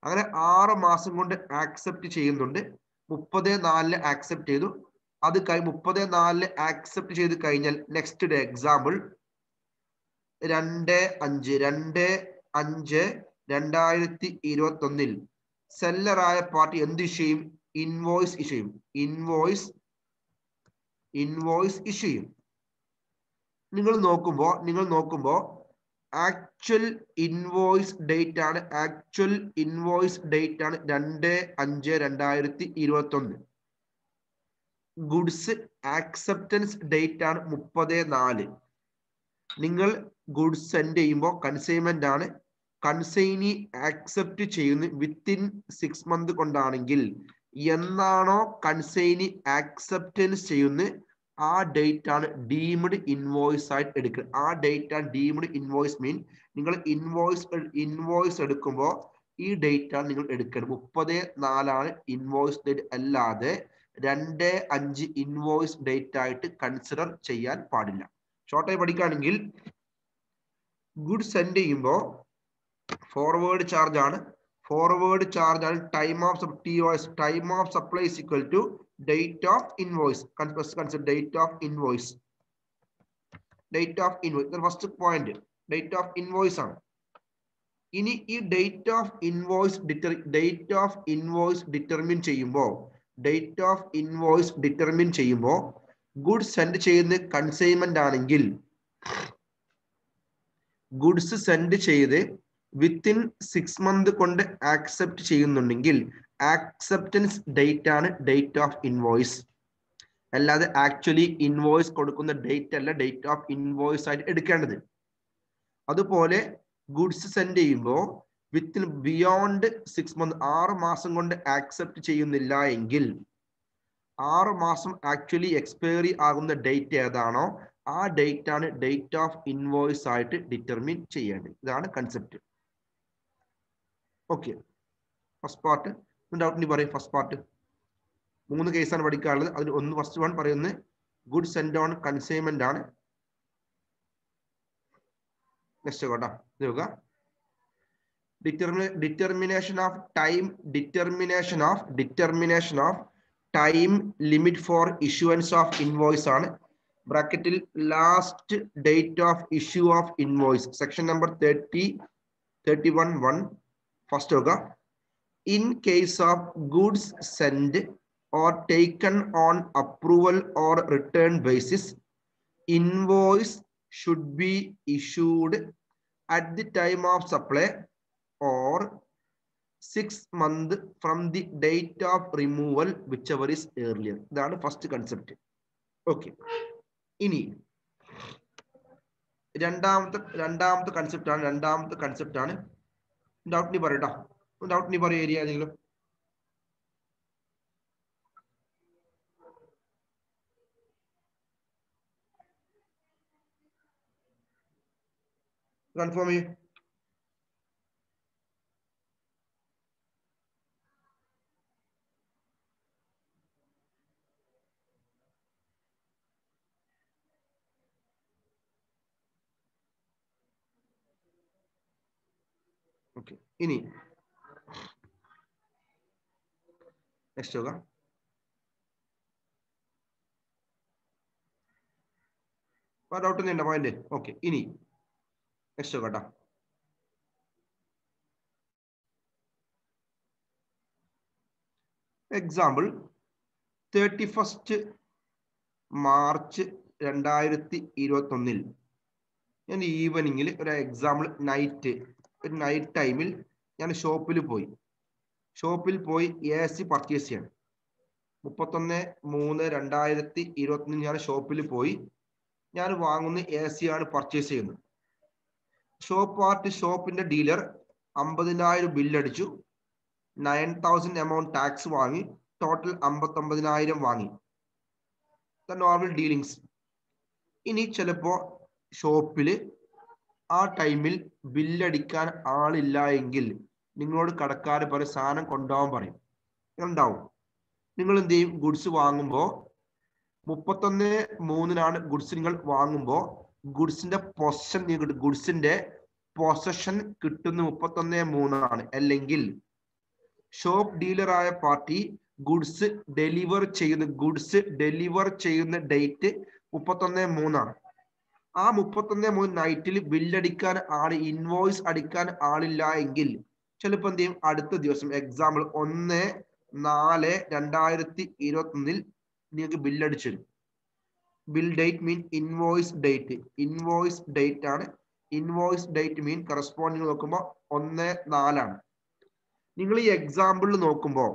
അങ്ങനെ ആറ് മാസം കൊണ്ട് ആക്സെപ്റ്റ് ചെയ്യുന്നുണ്ട് മുപ്പത് നാലിന് ആക്സെപ്റ്റ് ചെയ്തു അത് കഴി മുപ്പത് നാലിന് ആക്സെപ്റ്റ് ചെയ്ത് കഴിഞ്ഞാൽ നെക്സ്റ്റ് ഡേ എക്സാമ്പിൾ രണ്ട് അഞ്ച് രണ്ട് അഞ്ച് രണ്ടായിരത്തി ഇരുപത്തി ഒന്നിൽ സെല്ലറായ പാർട്ടി എന്ത് ഇഷ്യൂ ചെയ്യും ഇൻവോയ്സ് ഇഷ്യൂ ചെയ്യും ഇൻവോയ്സ് ഇൻവോയ്സ് ഇഷ്യൂ ചെയ്യും നിങ്ങൾ നോക്കുമ്പോ നിങ്ങൾ നോക്കുമ്പോ ആക്ച്വൽ ഇൻവോയ്സ് ഡേറ്റ് ആണ് ആക്ച്വൽ ഇൻവോയ്സ് ഡേറ്റ് ആണ് രണ്ട് അഞ്ച് രണ്ടായിരത്തി ഇരുപത്തി ഒന്ന് ഗുഡ്സ് ആക്സെപ്റ്റൻസ് ഡേറ്റ് ആണ് മുപ്പത് നാല് നിങ്ങൾ ഗുഡ്സ് സെൻഡ് ചെയ്യുമ്പോൾ കൺസൈൻമെന്റ് ആണ് കൺസൈനി ആക്സെപ്റ്റ് ചെയ്യുന്ന വിത്തിൻ സിക്സ് മന്ത് കൊണ്ടാണെങ്കിൽ എന്നാണോ കൺസൈനി ആക്സെപ്റ്റൻസ് ചെയ്യുന്ന ആ ഡേറ്റ് ആണ് ഡീംഡ് ഇൻവോയ്സ് ആയിട്ട് എടുക്കുക ആ ഡേറ്റ് ആണ് ഡീംഡ് ഇൻവോയ്സ് മീൻ നിങ്ങൾ ഇൻവോയ്സ് ഇൻവോയ്സ് എടുക്കുമ്പോൾ ഈ ഡേറ്റ് ആണ് നിങ്ങൾ എടുക്കേണ്ടത് മുപ്പത് നാലാണ് ഇൻവോയ്സ് ഡേറ്റ് അല്ലാതെ രണ്ട് അഞ്ച് ഇൻവോയ്സ് ഡേറ്റ് ആയിട്ട് കൺസിഡർ ചെയ്യാൻ പാടില്ല ഷോർട്ടായി പഠിക്കുകയാണെങ്കിൽ ഗുഡ് സെൻഡ് ചെയ്യുമ്പോൾ ഫോർവേഡ് ചാർജ് ആണ് ഫോർവേഡ് ചാർജ് ആണ് time of T O S time of supply is equal to date of invoice consider date of invoice date of invoice first point date of invoice ആണ് ഇനി ഈ date of invoice deter date of invoice determine ചെയ്യുമ്പോൾ date of invoice determine ചെയ്യുമ്പോൾ goods send ചെയ്യുന്ന consignment ആണെങ്കിൽ goods send ചെയ്ത് within six month കൊണ്ട് accept ചെയ്യുന്നുണ്ടെങ്കിൽ ആക്സെപ്റ്റൻസ് ഡേറ്റ് ആണ് ഡേറ്റ് ഓഫ് ഇൻവോയ്സ് അല്ലാതെ ആക്ച്വലി ഇൻവോയ്സ് കൊടുക്കുന്ന ഡേറ്റ് അല്ല ഡേറ്റ് ഓഫ് ഇൻവോയ്സ് ആയിട്ട് എടുക്കേണ്ടത് അതുപോലെ ഗുഡ്സ് സെൻഡ് ചെയ്യുമ്പോൾ വിത്തിൻ ബിയോണ്ട് സിക്സ് മന്ത് ആറ് മാസം കൊണ്ട് ആക്സെപ്റ്റ് ചെയ്യുന്നില്ല എങ്കിൽ ആറ് മാസം ആക്ച്വലി എക്സ്പയറി ആകുന്ന ഡേറ്റ് ഏതാണോ ആ ഡേറ്റ് ആണ് ഡേറ്റ് ഓഫ് ഇൻവോയ്സ് ആയിട്ട് ഡിറ്റർമിൻ ചെയ്യേണ്ടത് ഇതാണ് concept okay first part doubt ഇനി പറയും ഫസ്റ്റ് പാർട്ട് മൂന്ന് കേസാണ് പഠിക്കാനുള്ളത് അതിൽ ഒന്ന് ഫസ്റ്റ് വൺ പറയുന്നത് ഗുഡ് സെൻഡ് ഓൺ കൺസൈൻമെന്റ് ആണ് നെക്സ്റ്റ് കേട്ടോ ഇത് നോക്കുക determination of time determination of determination of time limit for issuance of invoice ആണ് ബ്രാക്കറ്റിൽ last date of issue of invoice section number thirty thirty one one first നോക്കുക in case of goods send or taken on approval or return basis invoice should be issued at the time of supply or six month from the date of removal whichever is earlier ഇതാണ് first concept okay ഇനി രണ്ടാമത്തെ രണ്ടാമത്തെ concept ആണ് രണ്ടാമത്തെ concept ആണ് doubt നീ പറയട്ടോ doubt നീ പറയും ഏരിയ ഏതെങ്കിലും കൺഫേം ചെയ്യും ഓക്കെ ഇനി നെക്സ്റ്റ് നോക്കാം ഡൗട്ട് ഒന്നും ഉണ്ടോ പോയിന്റ് ഓക്കെ ഇനി നെക്സ്റ്റ് നോക്കാം കേട്ടോ എക്സാമ്പിൾ തേർട്ടി ഫസ്റ്റ് മാർച്ച് രണ്ടായിരത്തി ഇരുപത്തി ഒന്നിൽ ഞാൻ ഈവനിങ്ങിൽ ഒരു എക്സാമ്പിൾ നൈറ്റ് ഒരു നൈറ്റ് ടൈമിൽ ഞാൻ ഷോപ്പിൽ പോയി ഷോപ്പിൽ പോയി എ സി പർച്ചേസ് ചെയ്യണം മുപ്പത്തൊന്ന് മൂന്ന് രണ്ടായിരത്തി ഇരുപത്തി ഞാൻ ഷോപ്പിൽ പോയി ഞാൻ വാങ്ങുന്ന എ സി ആണ് പർച്ചേസ് ചെയ്യുന്നത് ഷോപ്പ് പാർട്ട് ഷോപ്പിന്റെ ഡീലർ അമ്പതിനായിരം ബില്ലടിച്ചു നയൻ തൗസൻഡ് എമൗണ്ട് ടാക്സ് വാങ്ങി ടോട്ടൽ അമ്പത്തൊമ്പതിനായിരം വാങ്ങി നോർമൽ ഡീലിങ്സ് ഇനി ചിലപ്പോ ഷോപ്പില് ആ ടൈമിൽ ബില്ലടിക്കാൻ ആളില്ല എങ്കിൽ നിങ്ങളോട് കടക്കാർ പറയും സാധനം കൊണ്ടുപോകാൻ പറയും ഉണ്ടാവും നിങ്ങൾ എന്ത് ചെയ്യും ഗുഡ്സ് വാങ്ങുമ്പോൾ മുപ്പത്തൊന്ന് മൂന്നിനാണ് ഗുഡ്സ് നിങ്ങൾ വാങ്ങുമ്പോൾ ഗുഡ്സിന്റെ പൊസഷൻ നിങ്ങൾക്ക് ഗുഡ്സിന്റെ പൊസഷൻ കിട്ടുന്ന മുപ്പത്തൊന്ന് മൂന്നാണ് അല്ലെങ്കിൽ ഷോപ്പ് ഡീലറായ പാർട്ടി ഗുഡ്സ് ഡെലിവർ ചെയ്യുന്ന ഗുഡ്സ് ഡെലിവർ ചെയ്യുന്ന ഡേറ്റ് മുപ്പത്തൊന്ന് മൂന്നാണ് ആ മുപ്പത്തൊന്ന് മൂന്ന് നൈറ്റിൽ ബില്ലടിക്കാൻ ആള് ഇൻവോയ്സ് അടിക്കാൻ ആളില്ല എങ്കിൽ ചിലപ്പോൾ എന്ത് ചെയ്യും അടുത്ത ദിവസം എക്സാമ്പിൾ ഒന്ന് നാല് രണ്ടായിരത്തി ഇരുപത്തി ഒന്നിൽ നിങ്ങൾക്ക് ബില്ലടിച്ചു തരും bill date mean invoice date invoice date ആണ് ഇൻവോയ്സ് ഡേറ്റ് മീൻ കറസ്പോണ്ടിങ് നോക്കുമ്പോൾ ഒന്ന് നാലാണ് നിങ്ങൾ ഈ എക്സാമ്പിളിൽ നോക്കുമ്പോൾ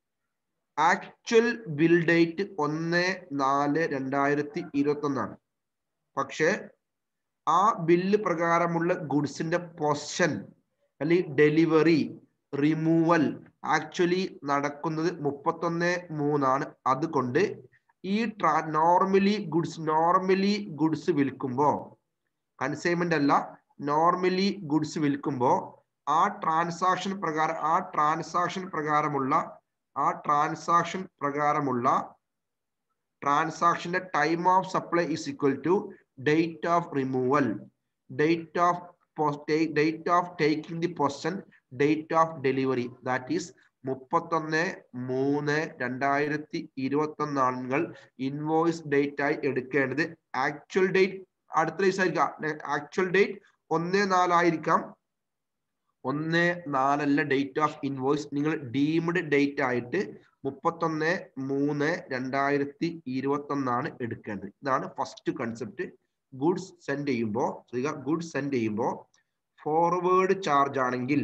ആക്ച്വൽ ബിൽ ഡേറ്റ് ഒന്ന് നാല് രണ്ടായിരത്തി ഇരുപത്തി ഒന്നാണ് പക്ഷെ ആ ബില്ല് പ്രകാരമുള്ള ഗുഡ്സിന്റെ പൊസൻ അല്ലെങ്കിൽ ഡെലിവറി റിമൂവൽ ആക്ച്വലി നടക്കുന്നത് മുപ്പത്തൊന്ന് മൂന്നാണ് അതുകൊണ്ട് ഈ ട്രാ നോർമലി ഗുഡ്സ് നോർമലി ഗുഡ്സ് വിൽക്കുമ്പോൾ കൺസൈൻമെന്റ് അല്ല നോർമലി ഗുഡ്സ് വിൽക്കുമ്പോൾ ആ ട്രാൻസാക്ഷൻ പ്രകാരം ആ ട്രാൻസാക്ഷൻ പ്രകാരമുള്ള ആ ട്രാൻസാക്ഷൻ പ്രകാരമുള്ള ട്രാൻസാക്ഷന്റെ time of supply is equal to date of removal date of date of taking the possession date of delivery that is മുപ്പത്തൊന്ന് മൂന്ന് രണ്ടായിരത്തി ഇരുപത്തി ഒന്നാളുകൾ ഇൻവോയ്സ് ഡേറ്റ് ആയി എടുക്കേണ്ടത് ആക്ച്വൽ ഡേറ്റ് അടുത്ത ദിവസമായിരിക്കാം ആക്ച്വൽ ഡേറ്റ് ഒന്ന് നാലായിരിക്കാം ഒന്ന് നാലല്ല ഡേറ്റ് ഓഫ് ഇൻവോയ്സ് നിങ്ങൾ ഡീംഡ് ഡേറ്റ് ആയിട്ട് മുപ്പത്തൊന്ന് മൂന്ന് രണ്ടായിരത്തി ഇരുപത്തി ഒന്നാണ് എടുക്കേണ്ടത് ഇതാണ് ഫസ്റ്റ് കൺസെപ്റ്റ് ഗുഡ്സ് സെൻഡ് ചെയ്യുമ്പോൾ ഗുഡ്സ് സെൻഡ് ചെയ്യുമ്പോൾ ഫോർവേഡ് ചാർജ് ആണെങ്കിൽ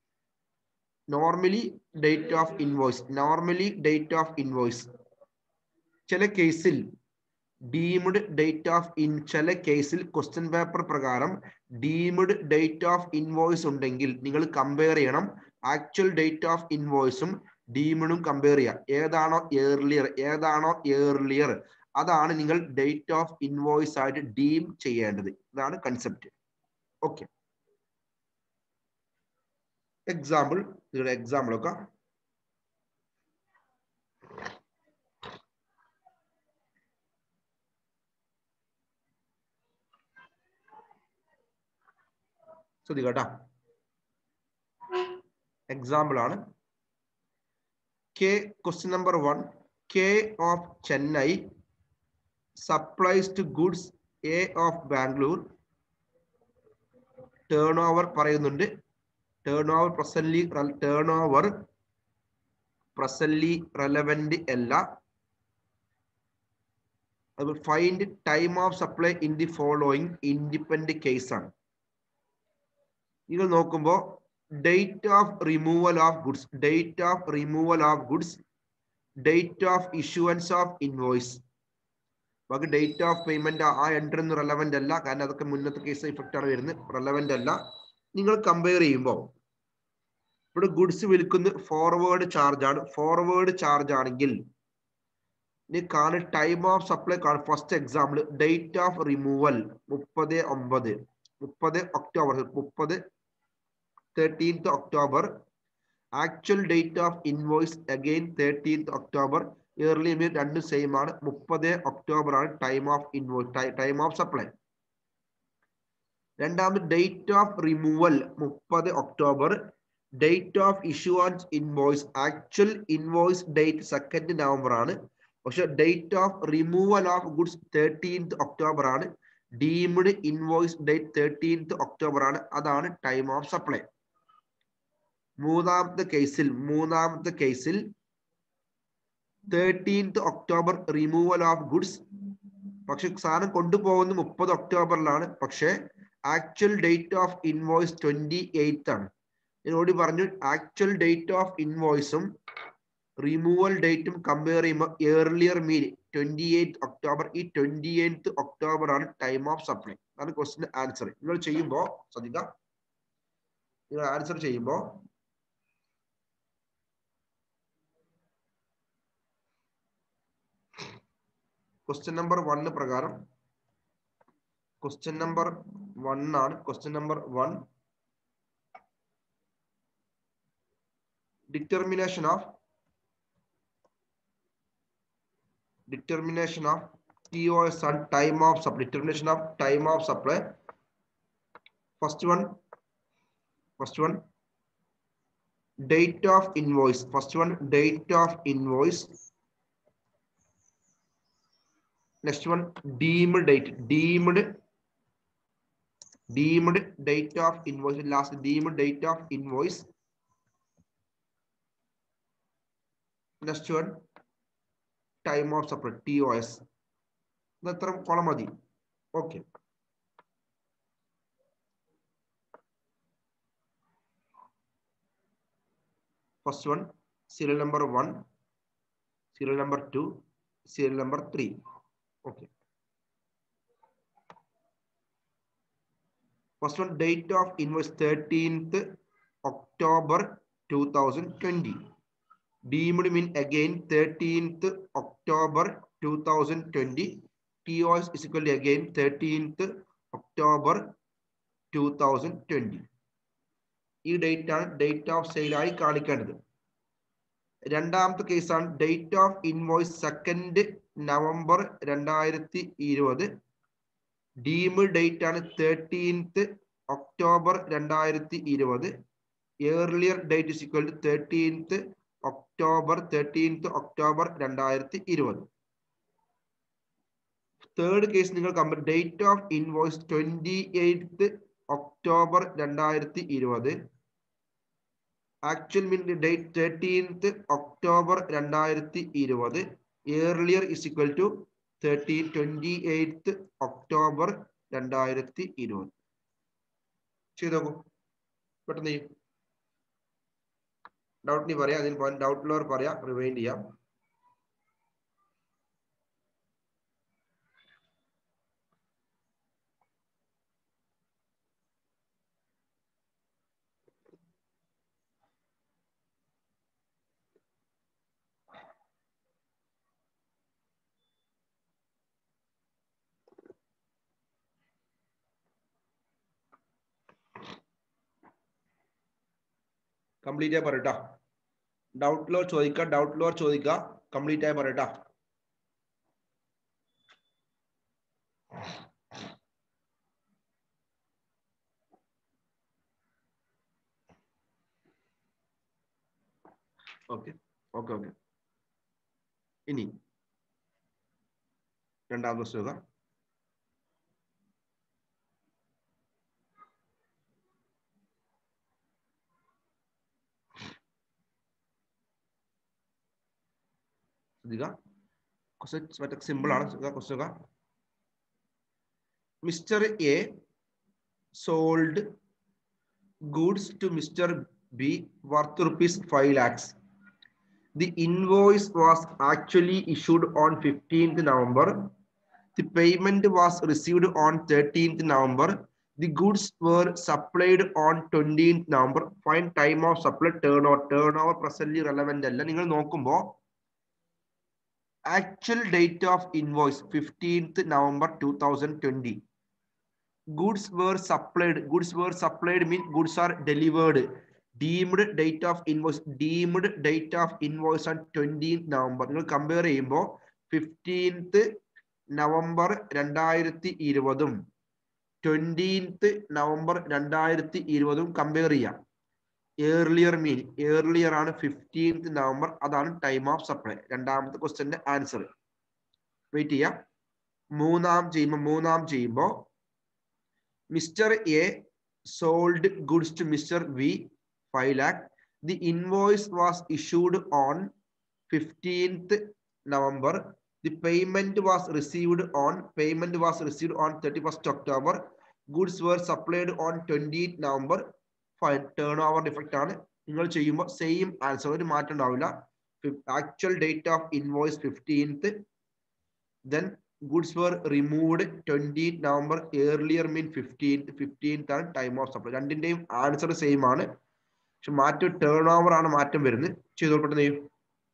normally date of invoice normally date of invoice ചില കേസിൽ ഡീംഡ് ഡേറ്റ് ഓഫ് ഇൻ ചില കേസിൽ ക്വസ്റ്റ്യൻ പേപ്പർ പ്രകാരം ഡീംഡ് ഡേറ്റ് ഓഫ് ഇൻവോയ്സ് ഉണ്ടെങ്കിൽ നിങ്ങൾ കമ്പയർ ചെയ്യണം ആക്ച്വൽ ഡേറ്റ് ഓഫ് ഇൻവോയ്സും ഡീമിഡും കമ്പയർ ചെയ്യുക ഏതാണോ ഏർലിയർ ഏതാണോ ഏർലിയർ അതാണ് നിങ്ങൾ ഡേറ്റ് ഓഫ് ഇൻവോയ്സ് ആയിട്ട് ഡീം ചെയ്യേണ്ടത് ഇതാണ് കൺസെപ്റ്റ് ഓക്കെ എക്സാമ്പിൾ നിങ്ങളുടെ എക്സാമ്പിൾ ഒക്കെ ശ്രദ്ധിക്കട്ടാ എക്സാമ്പിൾ ആണ് K question number one K of Chennai supplies to goods A of Bangalore turn over പറയുന്നുണ്ട് turn over presently turn over presently relevant അല്ല find time of supply in the following independent case ആണ് നിങ്ങൾ നോക്കുമ്പോൾ date of removal of goods date of removal of goods date of issuance of invoice നമുക്ക് date of payment ആ entry ഒന്നും relevant അല്ല കാരണം അതൊക്കെ മുന്നത്തെ കേസ് ഇഫക്റ്റ് ആണ് വരുന്നത് റെലവെന്റ് അല്ല നിങ്ങൾ കമ്പയർ ചെയ്യുമ്പോൾ ഇവിടെ ഗുഡ്സ് വിൽക്കുന്ന ഫോർവേഡ് ചാർജ് ആണ് ഫോർവേഡ് ചാർജ് ആണെങ്കിൽ കാണു ടൈം ഓഫ് സപ്ലൈ കാണും first example date of removal മുപ്പത് ഒമ്പത് മുപ്പത് ഒക്ടോബർ മുപ്പത് thirteenth October actual date of invoice again thirteenth October early mean രണ്ടും സെയിം ആണ് മുപ്പത് ഒക്ടോബർ ആണ് time of invoice time of supply രണ്ടാമത് ഡേറ്റ് ഓഫ് റിമൂവൽ മുപ്പത് ഒക്ടോബർ date of issuance invoice actual invoice date second November ആണ് പക്ഷെ date of removal of goods thirteenth October ആണ് deemed invoice date thirteenth October ആണ് അതാണ് ടൈം ഓഫ് സപ്ലൈ മൂന്നാമത്തെ കേസിൽ മൂന്നാമത്തെ കേസിൽ thirteenth October removal of goods പക്ഷെ സാധനം കൊണ്ടുപോകുന്നത് മുപ്പത് ഒക്ടോബറിലാണ് പക്ഷെ actual date of invoice twenty eighth ആണ് ഞാൻ ഓടി പറഞ്ഞു ആക്ച്വൽ ഡേറ്റ് ഓഫ് ഇൻവോയ്സും റിമൂവൽ ഡേറ്റും കമ്പയർ ചെയ്യുമ്പോൾ earlier mean twenty eight October ഈ ട്വന്റി എയ്ത്ത് ഒക്ടോബർ ആണ് ടൈം ഓഫ് സപ്ലൈ അതാണ് ക്വസ്റ്റിന് ആൻസർ നിങ്ങൾ ചെയ്യുമ്പോൾ ശ്രദ്ധിക്കാം നിങ്ങൾ ആൻസർ ചെയ്യുമ്പോൾ ക്വസ്റ്റ്യൻ നമ്പർ വണ്ണ് പ്രകാരം ക്വസ്റ്റ്യൻ നമ്പർ വൺ ആണ് question number one determination of determination of TOS and time of supply. Determination of time of supply. First one. First one. date of invoice first one date of invoice next one deemed date deemed deemed date of invoice last deemed date of invoice next one time of supply tos ഇത് എത്ര column മതി okay first one serial number one serial number two serial number three okay first one date of invoice 13th october 2020 deemed mean again 13th october 2020 tos is equal to again 13th october 2020 ഈ date ആണ് date of sale ആയി കാണിക്കേണ്ടത് രണ്ടാമത്തെ കേസാണ് date of invoice second November രണ്ടായിരത്തി ഇരുപത് deemed date ആണ് thirteenth October രണ്ടായിരത്തി ഇരുപത് earlier date is equal to thirteenth October thirteenth October രണ്ടായിരത്തി ഇരുപത് തേർഡ് കേസ് നിങ്ങൾ compare date of invoice twenty eighth October രണ്ടായിരത്തി ഇരുപത് actual mean date thirteenth October രണ്ടായിരത്തി ഇരുപത് earlier is equal to thirteen twenty eighth October രണ്ടായിരത്തി ഇരുപത് ചെയ്ത് നോക്കൂ പെട്ടെന്ന് ചെയ്യും ഡൗട്ട് നീ പറയാം അതിന് പോയിന്റ് ഡൗട്ടുള്ളവർ പറയാം റിവൈൻഡ് ചെയ്യാം കംപ്ലീറ്റ് ആയി പറയട്ടാ ഡൗട്ടിലോർ ചോദിക്കുക ഡൗട്ടിലോർ ചോദിക്കുക കംപ്ലീറ്റ് ആയി പറയട്ടാ ഓക്കെ ഓക്കെ ഓക്കെ ഇനി രണ്ടാമത്തെ പുസ്തകം ശ്രദ്ധിക്കുക ക്വസ്റ്റ്യൻ മറ്റേ സിമ്പിൾ ആണ് question mister A sold goods to mister B worth rupees five lakhs the invoice was actually issued on fifteenth November the payment was received on thirteenth November the goods were supplied on twentieth November fine time of supply turn over turn over presently relevant അല്ല നിങ്ങൾ നോക്കുമ്പോൾ actual date of invoice 15th november 2020 goods were supplied goods were supplied mean goods are delivered deemed date of invoice deemed date of invoice on 20th november നിങ്ങൾ compare ചെയ്യുമ്പോൾ fifteenth November രണ്ടായിരത്തി ഇരുപതും twentieth November രണ്ടായിരത്തി ഇരുപതും compare ചെയ്യാം earlier mean earlier ആണ് fifteenth November അതാണ് time of supply രണ്ടാമത്തെ ക്വസ്റ്റ്യന്റെ ആൻസർ വെയിറ്റ് ചെയ്യാം മൂന്നാം ചെയ്യുമ്പോൾ മൂന്നാം ചെയ്യുമ്പോൾ mister A sold goods to mister V five lakh the invoice was issued on fifteenth November the payment was received on payment was received on thirty first October goods were supplied on twenty November fine turn over defect ആണ് നിങ്ങൾ ചെയ്യുമ്പോൾ same answer ഒരു മാറ്റം ഉണ്ടാവില്ല actual date of invoice fifteenth then goods were removed twenty November earlier mean fifteenth fifteenth ആണ് time of supply രണ്ടിന്റെയും answer same ആണ് പക്ഷെ മാറ്റം ടേൺ ഓവർ ആണ് മാറ്റം വരുന്നത് ചെയ്തോ പെട്ടെന്ന് ചെയ്യും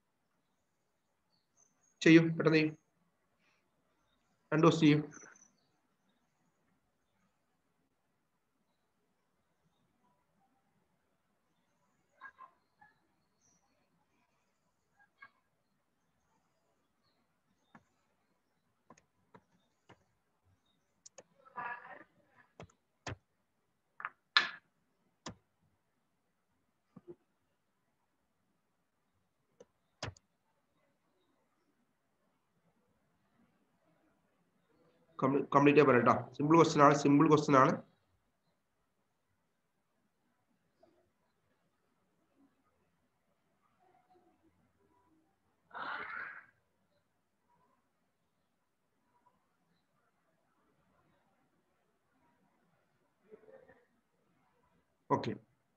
ചെയ്യും പെട്ടെന്ന് ചെയ്യും രണ്ടു ദിവസം ചെയ്യും കംപ്ലീറ്റ് പറയാം കേട്ടോ സിമ്പിൾ ക്വസ്റ്റ്യൻ ആണ് സിമ്പിൾ ക്വസ്റ്റ്യൻ ആണ് ഓക്കെ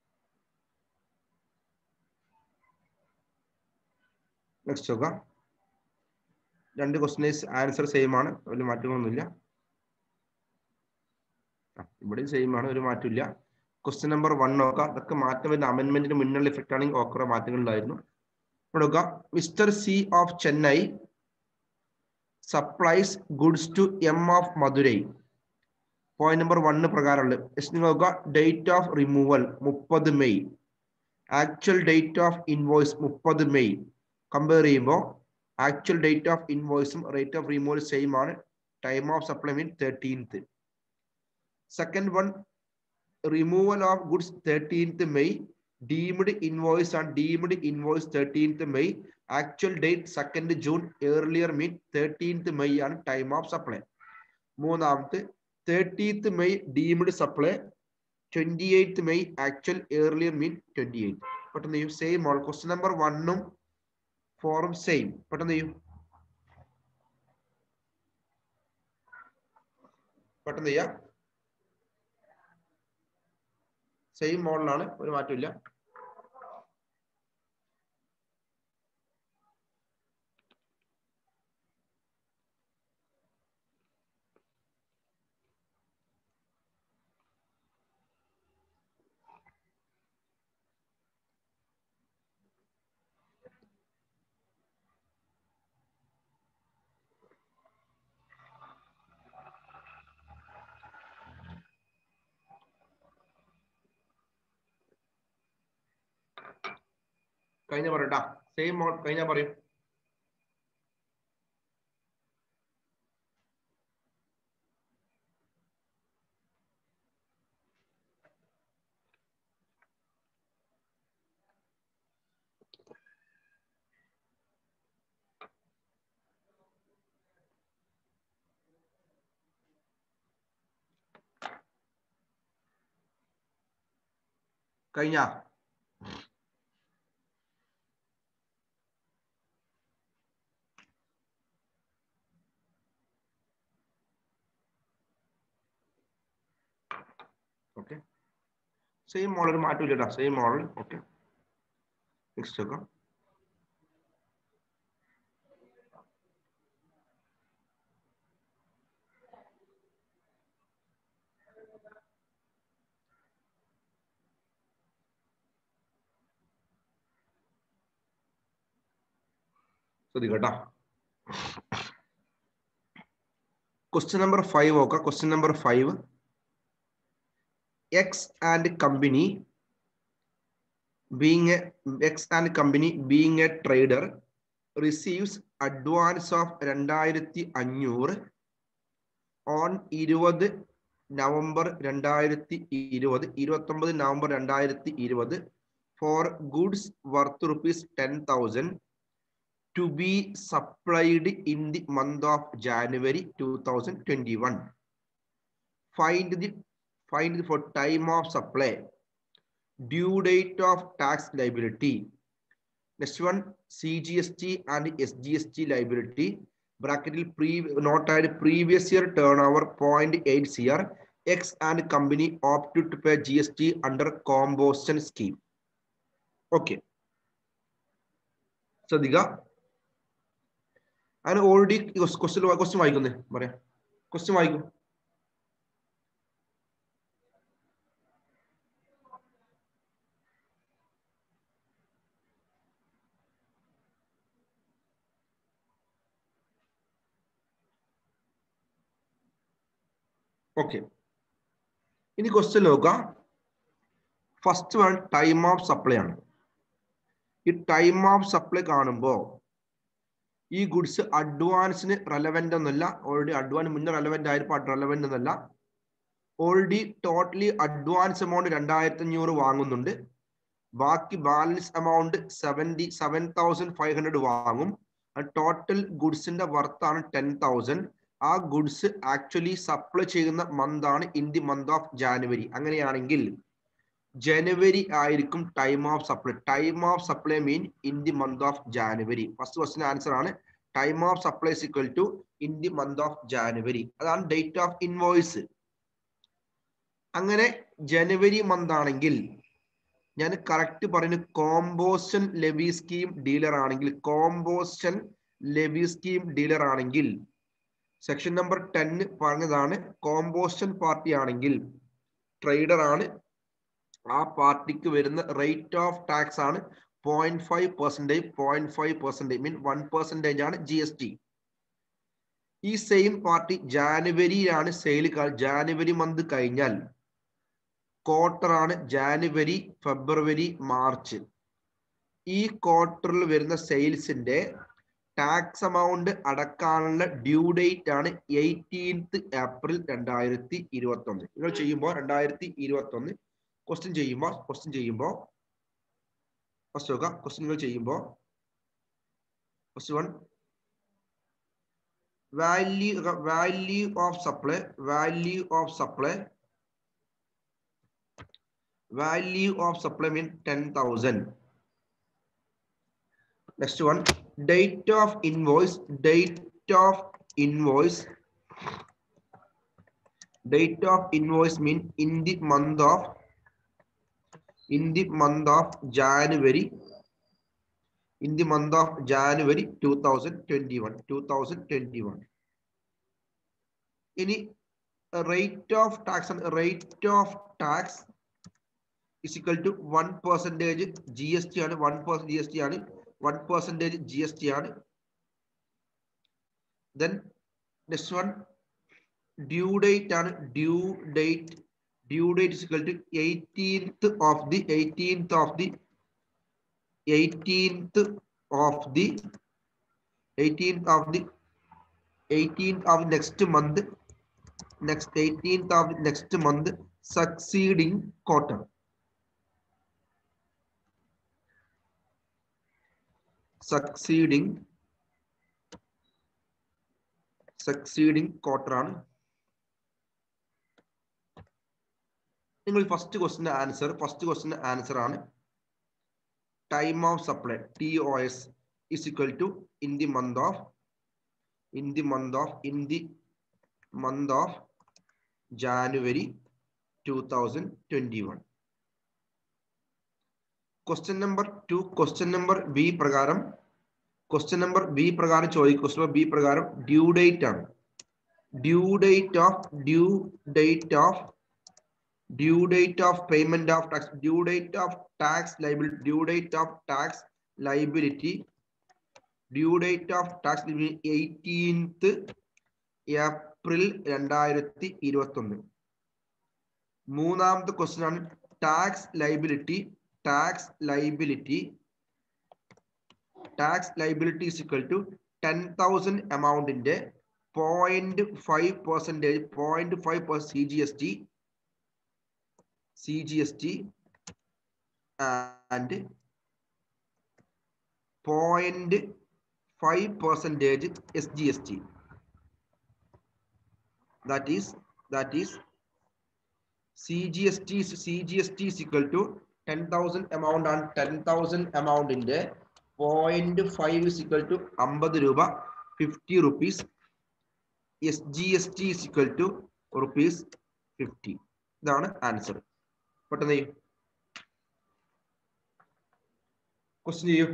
നെക്സ്റ്റ് നോക്കാം രണ്ട് ക്വസ്റ്റ്യൻസ് ആൻസർ സെയിം ആണ് വലിയ മാറ്റങ്ങളൊന്നുമില്ല ആ, ഇവിടെയും സെയിം ആണ് ഒരു മാറ്റമില്ല ക്വസ്റ്റ്യൻ നമ്പർ വൺ നോക്കാം അതൊക്കെ മാറ്റം വരുന്ന അമെന്റ്മെന്റിന് മുന്നുള്ള ഇഫക്റ്റ് ആണെങ്കിൽ ഓക്കറ മാറ്റങ്ങളുണ്ടായിരുന്നു ഇവിടെ നോക്കാം mister C of Chennai supplies goods to M of Madurai point number one പ്രകാരമുള്ള നെക്സ്റ്റ് നിങ്ങൾ നോക്കുക ഡേറ്റ് ഓഫ് റിമൂവൽ മുപ്പത് May actual date of invoice മുപ്പത് മെയ് കമ്പയർ ചെയ്യുമ്പോൾ ആക്ച്വൽ ഡേറ്റ് ഓഫ് ഇൻവോയ്സും റേറ്റ് ഓഫ് റിമൂവൽ സെയിം ആണ് time of supply mean thirteenth second one removal of goods thirteenth May deemed invoice and deemed invoice thirteenth May actual date second June earlier mean thirteenth May ആണ് time of supply മൂന്നാമത്തെ thirteenth May deemed supply twenty eighth May actual earlier mean twenty eight പെട്ടെന്ന് ചെയ്യും same all question number വണ്ണും ഫോറും same പെട്ടെന്ന് ചെയ്യും പെട്ടെന്ന് ചെയ്യാം സെയിം മോഡലാണ് ഒരു മാറ്റമില്ല കഴിഞ്ഞ പറയട്ടാ സെയിം മോഡ് കഴിഞ്ഞ പറയും കഴിഞ്ഞ ഓക്കെ സെയിം മോഡൽ മാറ്റമില്ല കേട്ടോ സെയിം മോഡൽ ഓക്കെ നെക്സ്റ്റ് നോക്കാം ശ്രദ്ധിക്കട്ടോ ക്വസ്റ്റ്യൻ നമ്പർ ഫൈവ് നോക്കാം question number five X and company being a X and company being a trader receives advance of രണ്ടായിരത്തി അഞ്ഞൂറ് ഓൺ ഇരുപത് നവംബർ രണ്ടായിരത്തി ഇരുപത് ഇരുപത്തൊമ്പത് നവംബർ രണ്ടായിരത്തി ഇരുപത് four goods worth rupees ten thousand to be supplied in the month of January two thousand twenty one find the find for time of supply due date of tax liability next one cgst and sgst liability bracketil pre not add previous year turnover 0.8 cr x and company opted to pay gst under combustion scheme okay ശ്രദ്ധിക്കുക അതിന് already question question വായിക്കുന്നേ പറയാം question വായിക്കും okay ഇനി question നോക്കാം first one time of supply ആണ് ഈ time of supply കാണുമ്പോൾ ഈ ഗുഡ്സ് അഡ്വാൻസിന് റെലവെന്റ് ഒന്നല്ല ഓൾറെഡി അഡ്വാൻസ് മുന്നേ റെലവെന്റ് ആയപ്പോൾ റെലവെന്റ് എന്നല്ല ഓൾറെഡി ടോട്ടലി അഡ്വാൻസ് എമൗണ്ട് രണ്ടായിരത്തി അഞ്ഞൂറ് വാങ്ങുന്നുണ്ട് ബാക്കി balance amount seventy seven thousand five hundred വാങ്ങും ടോട്ടൽ ഗുഡ്സിന്റെ വർത്താണ് ടെൻ തൗസൻഡ് ആ ഗുഡ്സ് ആക്ച്വലി സപ്ലൈ ചെയ്യുന്ന മന്ത് ആണ് in the month of January അങ്ങനെയാണെങ്കിൽ ജനുവരി ആയിരിക്കും time of supply time of supply mean in the month of January first ക്വസ്റ്റിന് ആൻസർ ആണ് time of supply equal to in the month of January അതാണ് date of invoice അങ്ങനെ ജനുവരി month ആണെങ്കിൽ ഞാൻ correct പറയുന്നു കോമ്പോസ്റ്റൻ ലെവി സ്കീം ഡീലർ ആണെങ്കിൽ composition levy scheme dealer ആണെങ്കിൽ section number ten പറഞ്ഞതാണ് കോമ്പോസ്റ്റൻ പാർട്ടി ആണെങ്കിൽ ട്രേഡർ ആണ് ആ പാർട്ടിക്ക് വരുന്ന റേറ്റ് ഓഫ് ടാക്സ് ആണ് point five percentage point five percentage mean one percentage ആണ് ജി എസ് ടി ഈ സെയിം പാർട്ടി ജാനുവരിയിലാണ് സെയിൽ ജാനുവരി മന്ത് കഴിഞ്ഞാൽ ക്വാർട്ടർ ആണ് ജാനുവരി ഫെബ്രുവരി മാർച്ച് ഈ ക്വാർട്ടറിൽ വരുന്ന സെയിൽസിന്റെ ടാക്സ് എമൗണ്ട് അടക്കാനുള്ള ഡ്യൂ ഡേറ്റ് ആണ് എയ്റ്റീൻത്ത് ഏപ്രിൽ രണ്ടായിരത്തി ഇരുപത്തി ഒന്ന് നിങ്ങൾ ചെയ്യുമ്പോൾ രണ്ടായിരത്തി ഇരുപത്തി ഒന്ന് ക്വസ്റ്റ്യൻ ചെയ്യുമ്പോൾ ക്വസ്റ്റ്യൻ ചെയ്യുമ്പോൾ ഫസ്റ്റ് നോക്കുക ക്വസ്റ്റ്യൻ നിങ്ങൾ ചെയ്യുമ്പോൾ first one value value of supply value of supply value of supply mean 10,000. Next one, date of invoice, date of invoice, date of invoice mean in the month of, in the month of January, in the month of January 2021, 2021. Any rate of tax and rate of tax is equal to one percentage GST ആണ് one percent GST ആണ് one percentage GST ആണ് then next one due date ആണ് due date due date is equal to 18th of the 18th of the 18th of the 18th of the 18th of next month next 18th of next month succeeding quarter succeeding succeeding quarter ആണ് നിങ്ങൾ first ക്വസ്റ്റിന്റെ answer first ക്വസ്റ്റിന്റെ answer ആണ് time of supply T O S is equal to in the month of in the month of in the month of January two thousand twenty one question number two question number B പ്രകാരം question number B പ്രകാരം ചോദിക്കും question number B പ്രകാരം due date ആണ് due date of due date of due date of payment of tax due date of tax liability due date of tax liability due date of tax eighteenth April രണ്ടായിരത്തി ഇരുപത്തി ഒന്ന് മൂന്നാമത്തെ question ആണ് tax liability tax liability tax liability is equal to ten thousand എമൗണ്ടിന്റെ point five percentage point five per C G S T C G S T and point five percentage S G S T that is that is C G S T C G S T is equal to ten thousand amount ആണ് ten thousand എമൗണ്ടിന്റെ point five equal to അമ്പത് രൂപ fifty rupees S G S T equal to rupees fifty ഇതാണ് answer പെട്ടെന്ന് ചെയ്യൂ question ചെയ്യൂ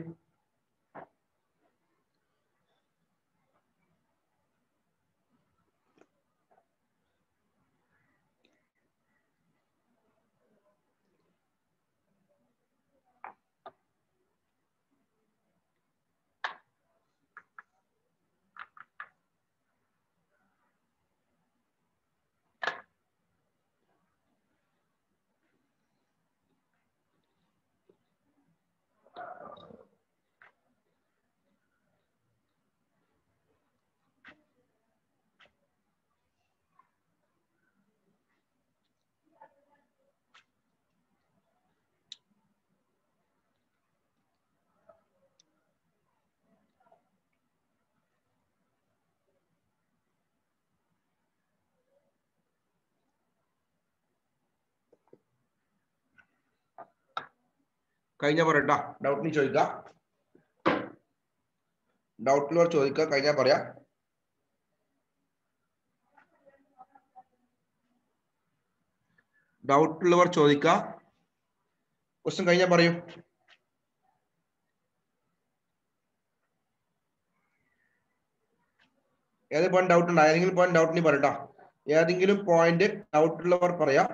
കഴിഞ്ഞ പറയട്ടാ ഡൗട്ടിന് ചോദിക്കാം ഡൗട്ടിലുള്ളവർ ചോദിക്കുക കഴിഞ്ഞാൽ പറയാം ഡൗട്ടുള്ളവർ ചോദിക്കുക ക്വസ്റ്റ്യൻ കഴിഞ്ഞാൽ പറയൂ ഏത് പോയിന്റ് ഡൗട്ട് ഉണ്ട് ഏതെങ്കിലും പോയിന്റ് ഡൗട്ടിന് പറയട്ടാ ഏതെങ്കിലും പോയിന്റ് ഡൗട്ട് ഉള്ളവർ പറയാം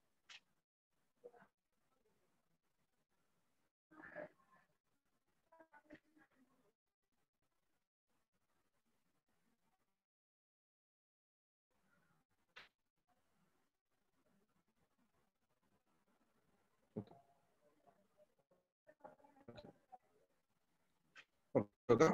ഓക്കെ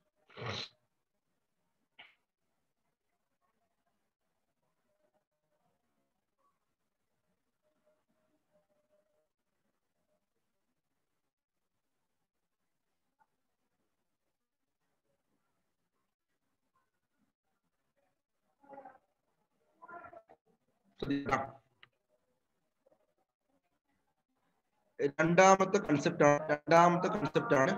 ശ്രദ്ധിക്കണം രണ്ടാമത്തെ കൺസെപ്റ്റ് ആണ് രണ്ടാമത്തെ കൺസെപ്റ്റ് ആണ്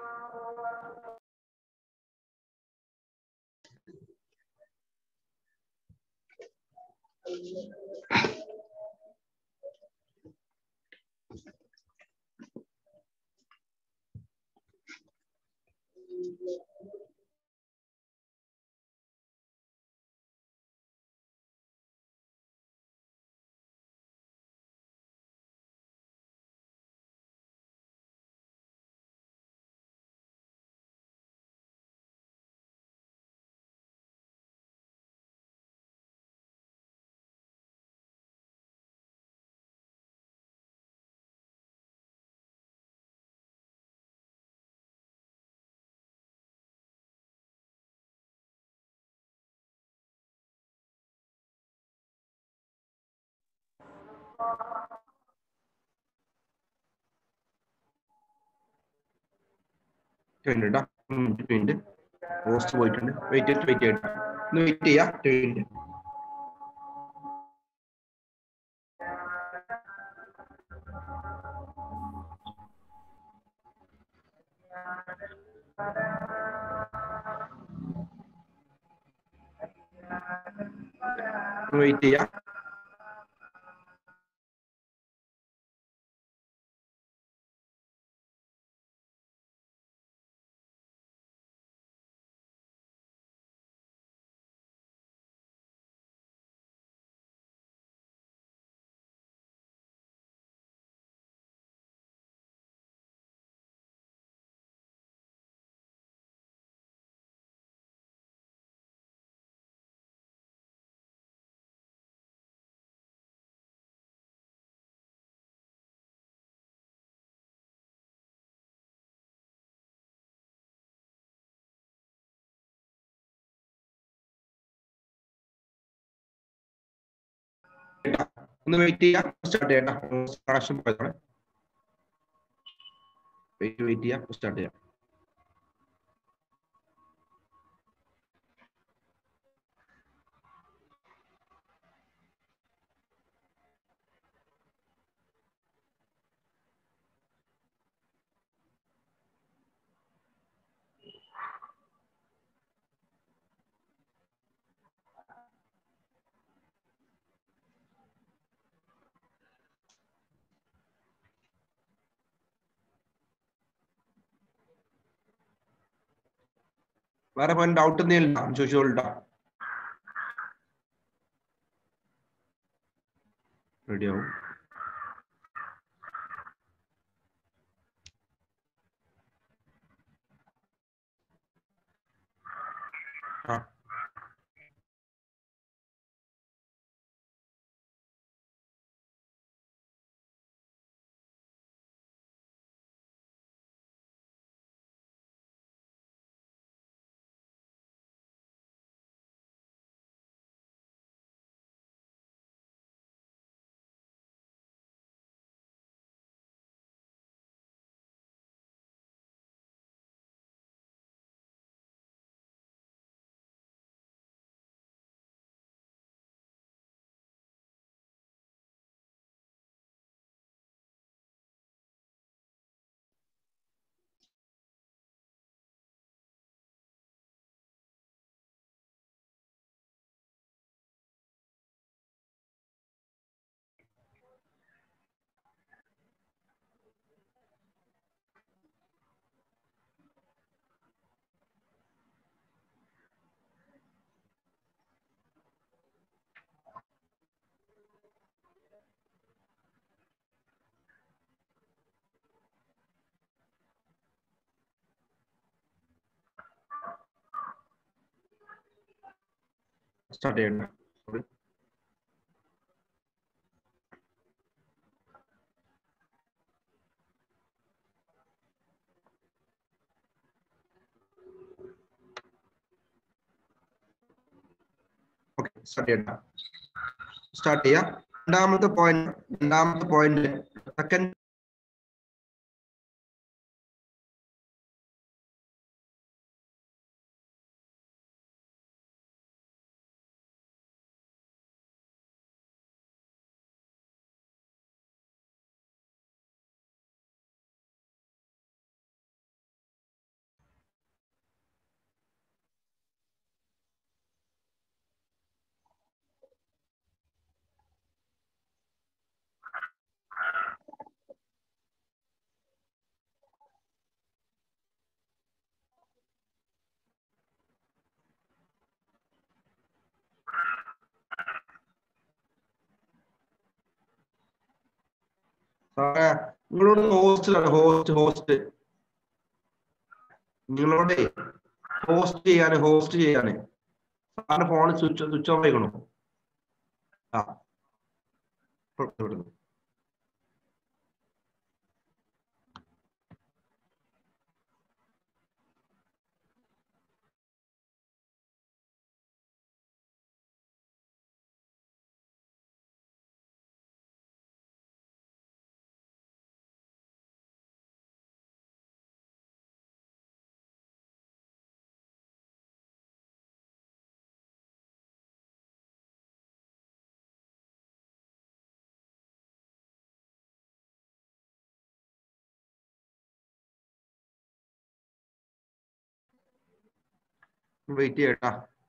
മിനിറ്റ് മിനിറ്റ് പോസ്റ്റ് പോയിട്ടുണ്ട് വെയിറ്റ് ചെയ്തിട്ട് വെയിറ്റ് ചെയ്തിട്ട് ഒന്ന് വെയിറ്റ് ചെയ്യാം മിനിറ്റ് വെയിറ്റ് ചെയ്യാം ഒന്ന് വെയിറ്റ് ചെയ്യാം സ്റ്റാർട്ട് ചെയ്യണ്ട കണക്ഷൻ പോയതാണ് വെയിറ്റ് വെയിറ്റ് ചെയ്യാം സ്റ്റാർട്ട് ചെയ്യാം വേറെ പോയിന്റ് ഡൗട്ട് എന്തെങ്കിലും ചോദിച്ചോളൂ റെഡി ആവും ആ സ്റ്റാർട്ട് ചെയ്യണ്ട ഓക്കെ സ്റ്റാർട്ട് ചെയ്യണ്ട സ്റ്റാർട്ട് ചെയ്യാം രണ്ടാമത്തെ പോയിന്റ് രണ്ടാമത്തെ പോയിന്റ് സെക്കൻഡ് സാറേ നിങ്ങളോട് ഹോസ്റ്റിലാണ് ഹോസ്റ്റ് ഹോസ്റ്റ് നിങ്ങളോട് ഹോസ്റ്റ് ചെയ്യാന് ഹോസ്റ്റ് ചെയ്യാന് സാറിന്റെ ഫോൺ സ്വിച്ച് സ്വിച്ച് ഓഫ് ആയിക്കണോ ആ ഇപ്പൊ ഇവിടുന്ന്. വെയിറ്റ് ചെയ്യട്ടാ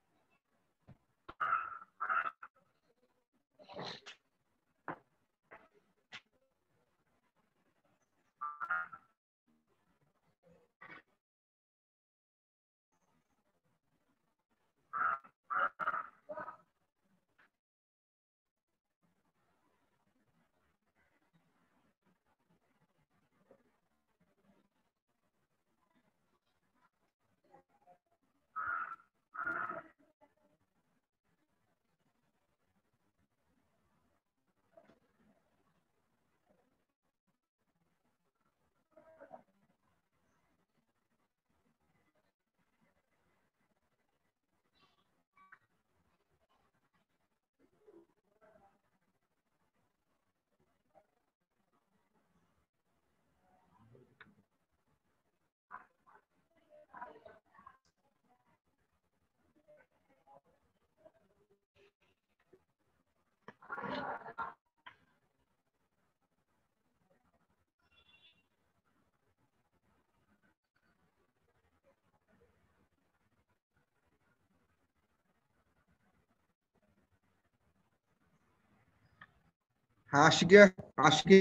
ആഷിക്ക് ആഷിക്ക്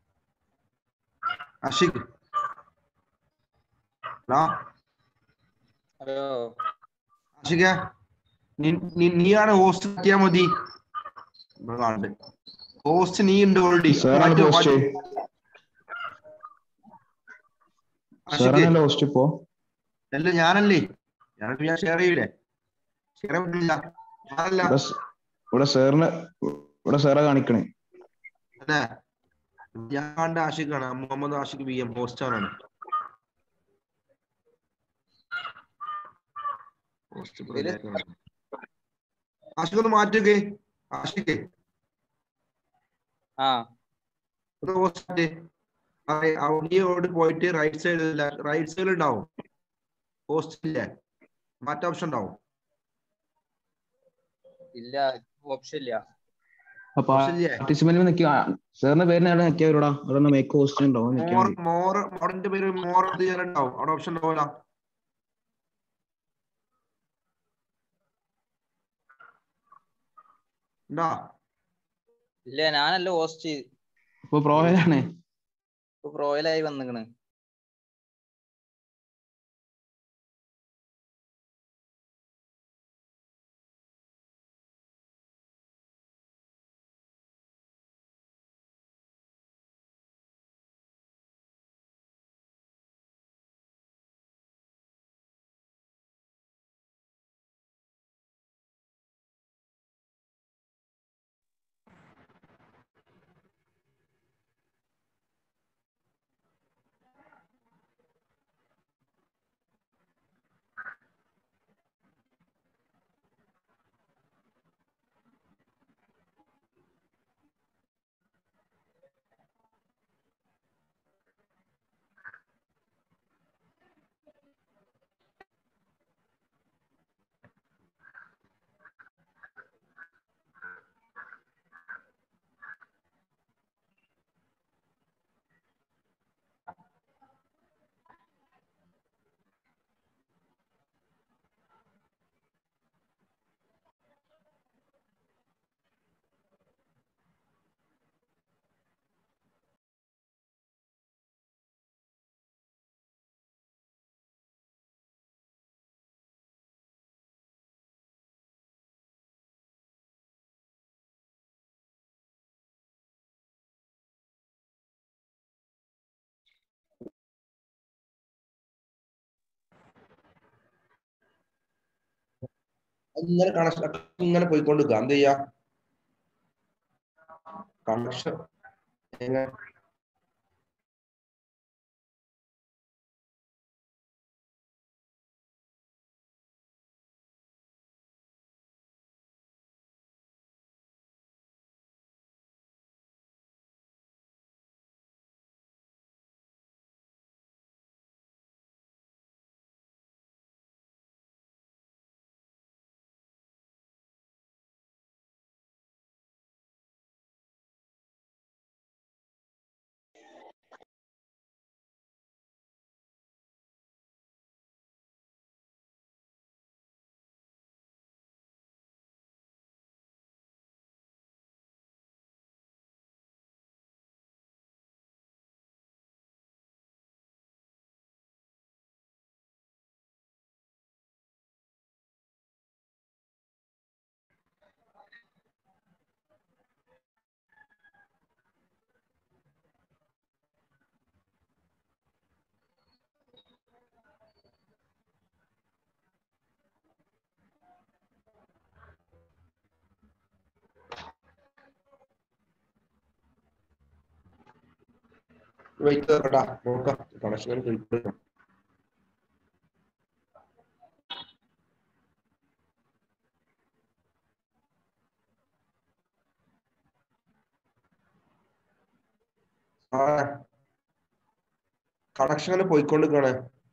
ആഷിക്ക് ആ ഹലോ ആഷിക നി- നി- നീയാണ് ഹോസ്റ്റ് ആക്കിയാ മതി ഇവിടെ കാണുന്നുണ്ട് ഹോസ്റ്റ് നീ ഉണ്ട് ഓൾറെഡി സാറാണ് ഹോസ്റ്റ് സാറാണല്ലോ ഹോസ്റ്റ് ഇപ്പോ അല്ല ഞാനല്ലേ ഞാൻ ഞാൻ ഷെയർ ചെയ്യൂലേ ഷെയർ ചെയ്യാൻ പറ്റില്ല ഞാനല്ല ഇവിടെ സ്- ഇവിടെ സാറിന് ഇവിടെ സാറാ കാണിക്കണേ അല്ലേ ഞാൻ കണ്ട ആഷിഖാണ് Muhammad Ashiq V M host ആണ് ഹോസ്റ്റ് ആഷിഖ് ഒന്ന് മാറ്റുകേ ആഷിഖേ ആ ഒന്ന് ഹോസ്റ്റ് ഔഡിയോട് പോയിട്ട് റൈറ്റ് സൈഡിൽ റൈറ്റ് സൈഡിൽ ഉണ്ടാവും ഹോസ്റ്റ് ഇല്ലേ മറ്റേ ഓപ്ഷൻ ഉണ്ടാവും ഇല്ല ഓപ്ഷൻ ഇല്ല അപ്പൊ ഓപ്ഷൻ ഇല്ലേ പാർട്ടിസിപ്പന്റ് നിൽക്കുക സാറിന്റെ പേരിന് അവിടെ നിൽക്കിയവരോടാ അവിടെ മേക്ക് ഹോസ്റ്റ് ഉണ്ടാവും നിൽക്കാൻ മോർ മതി മോർ മോറിന്റെ പേര് മോർ ഇത് ചെയ്യാൻ ഉണ്ടാവും അവിടെ ഓപ്ഷൻ ഉണ്ടാവില്ല ഉണ്ടാ ഇല്ല ഞാനല്ല ഹോസ്റ്റ് ഇപ്പൊ പ്രോയിലാണ് ഇപ്പൊ പ്രോയിലായി വന്നിക്കണ് ഇങ്ങനെ കണക്ഷൻ ഇങ്ങനെ പോയിക്കൊണ്ടിരിക്കുക എന്ത് ചെയ്യാ കണക്ഷൻ എങ്ങനെ വെയിറ്റ് കേട്ടാ നോക്കാം കണക്ഷൻ പോയിക്കൊടുക്കാം ആ കണക്ഷൻ പോയിക്കൊണ്ടിരിക്കണേ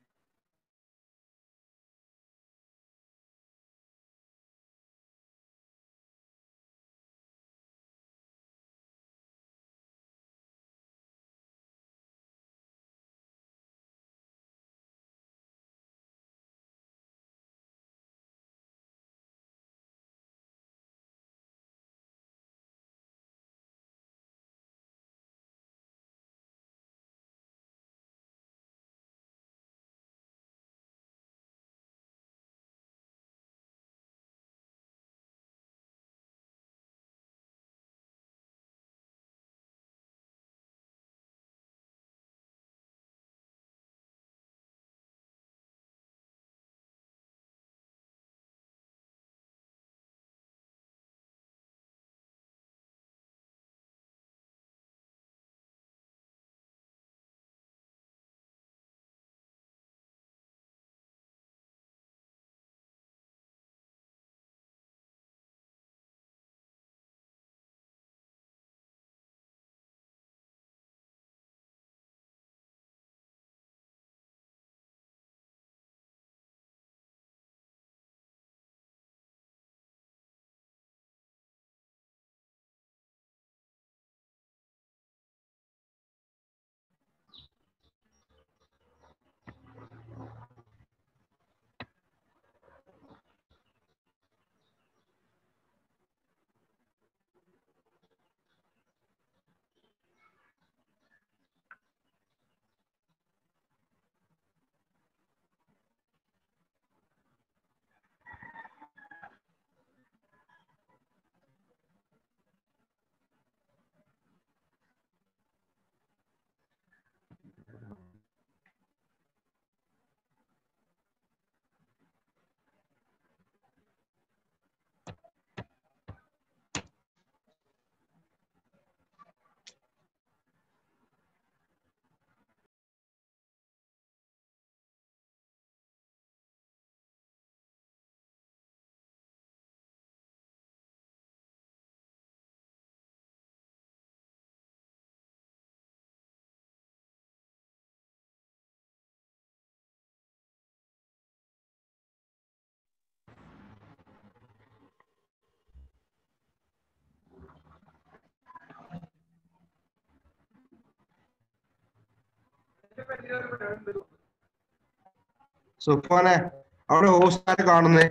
സുഫാനെ അവിടെ ഹോസ്റ്റാരെ കാണുന്നേ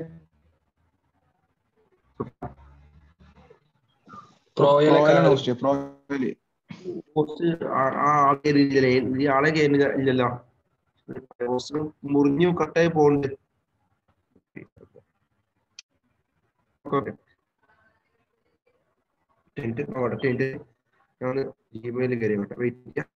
പ്രോയിലാണ് ഹോസ്റ്റ് പ്രോയില് ഹോസ്റ്റ് ആ ആ ആൾ കയറിയില്ലേ ഈ ആളെ കയറുന്നില്ല ഇല്ലല്ലോ ഹോസ്റ്റ് മുറിഞ്ഞു കട്ടായി പോണ്ട് ഓക്കെ ടെന്റ് അവിടെ ടെന്റ് ഞാൻ ജിമെയിൽ കയറി വെയിറ്റ് ചെയ്യാം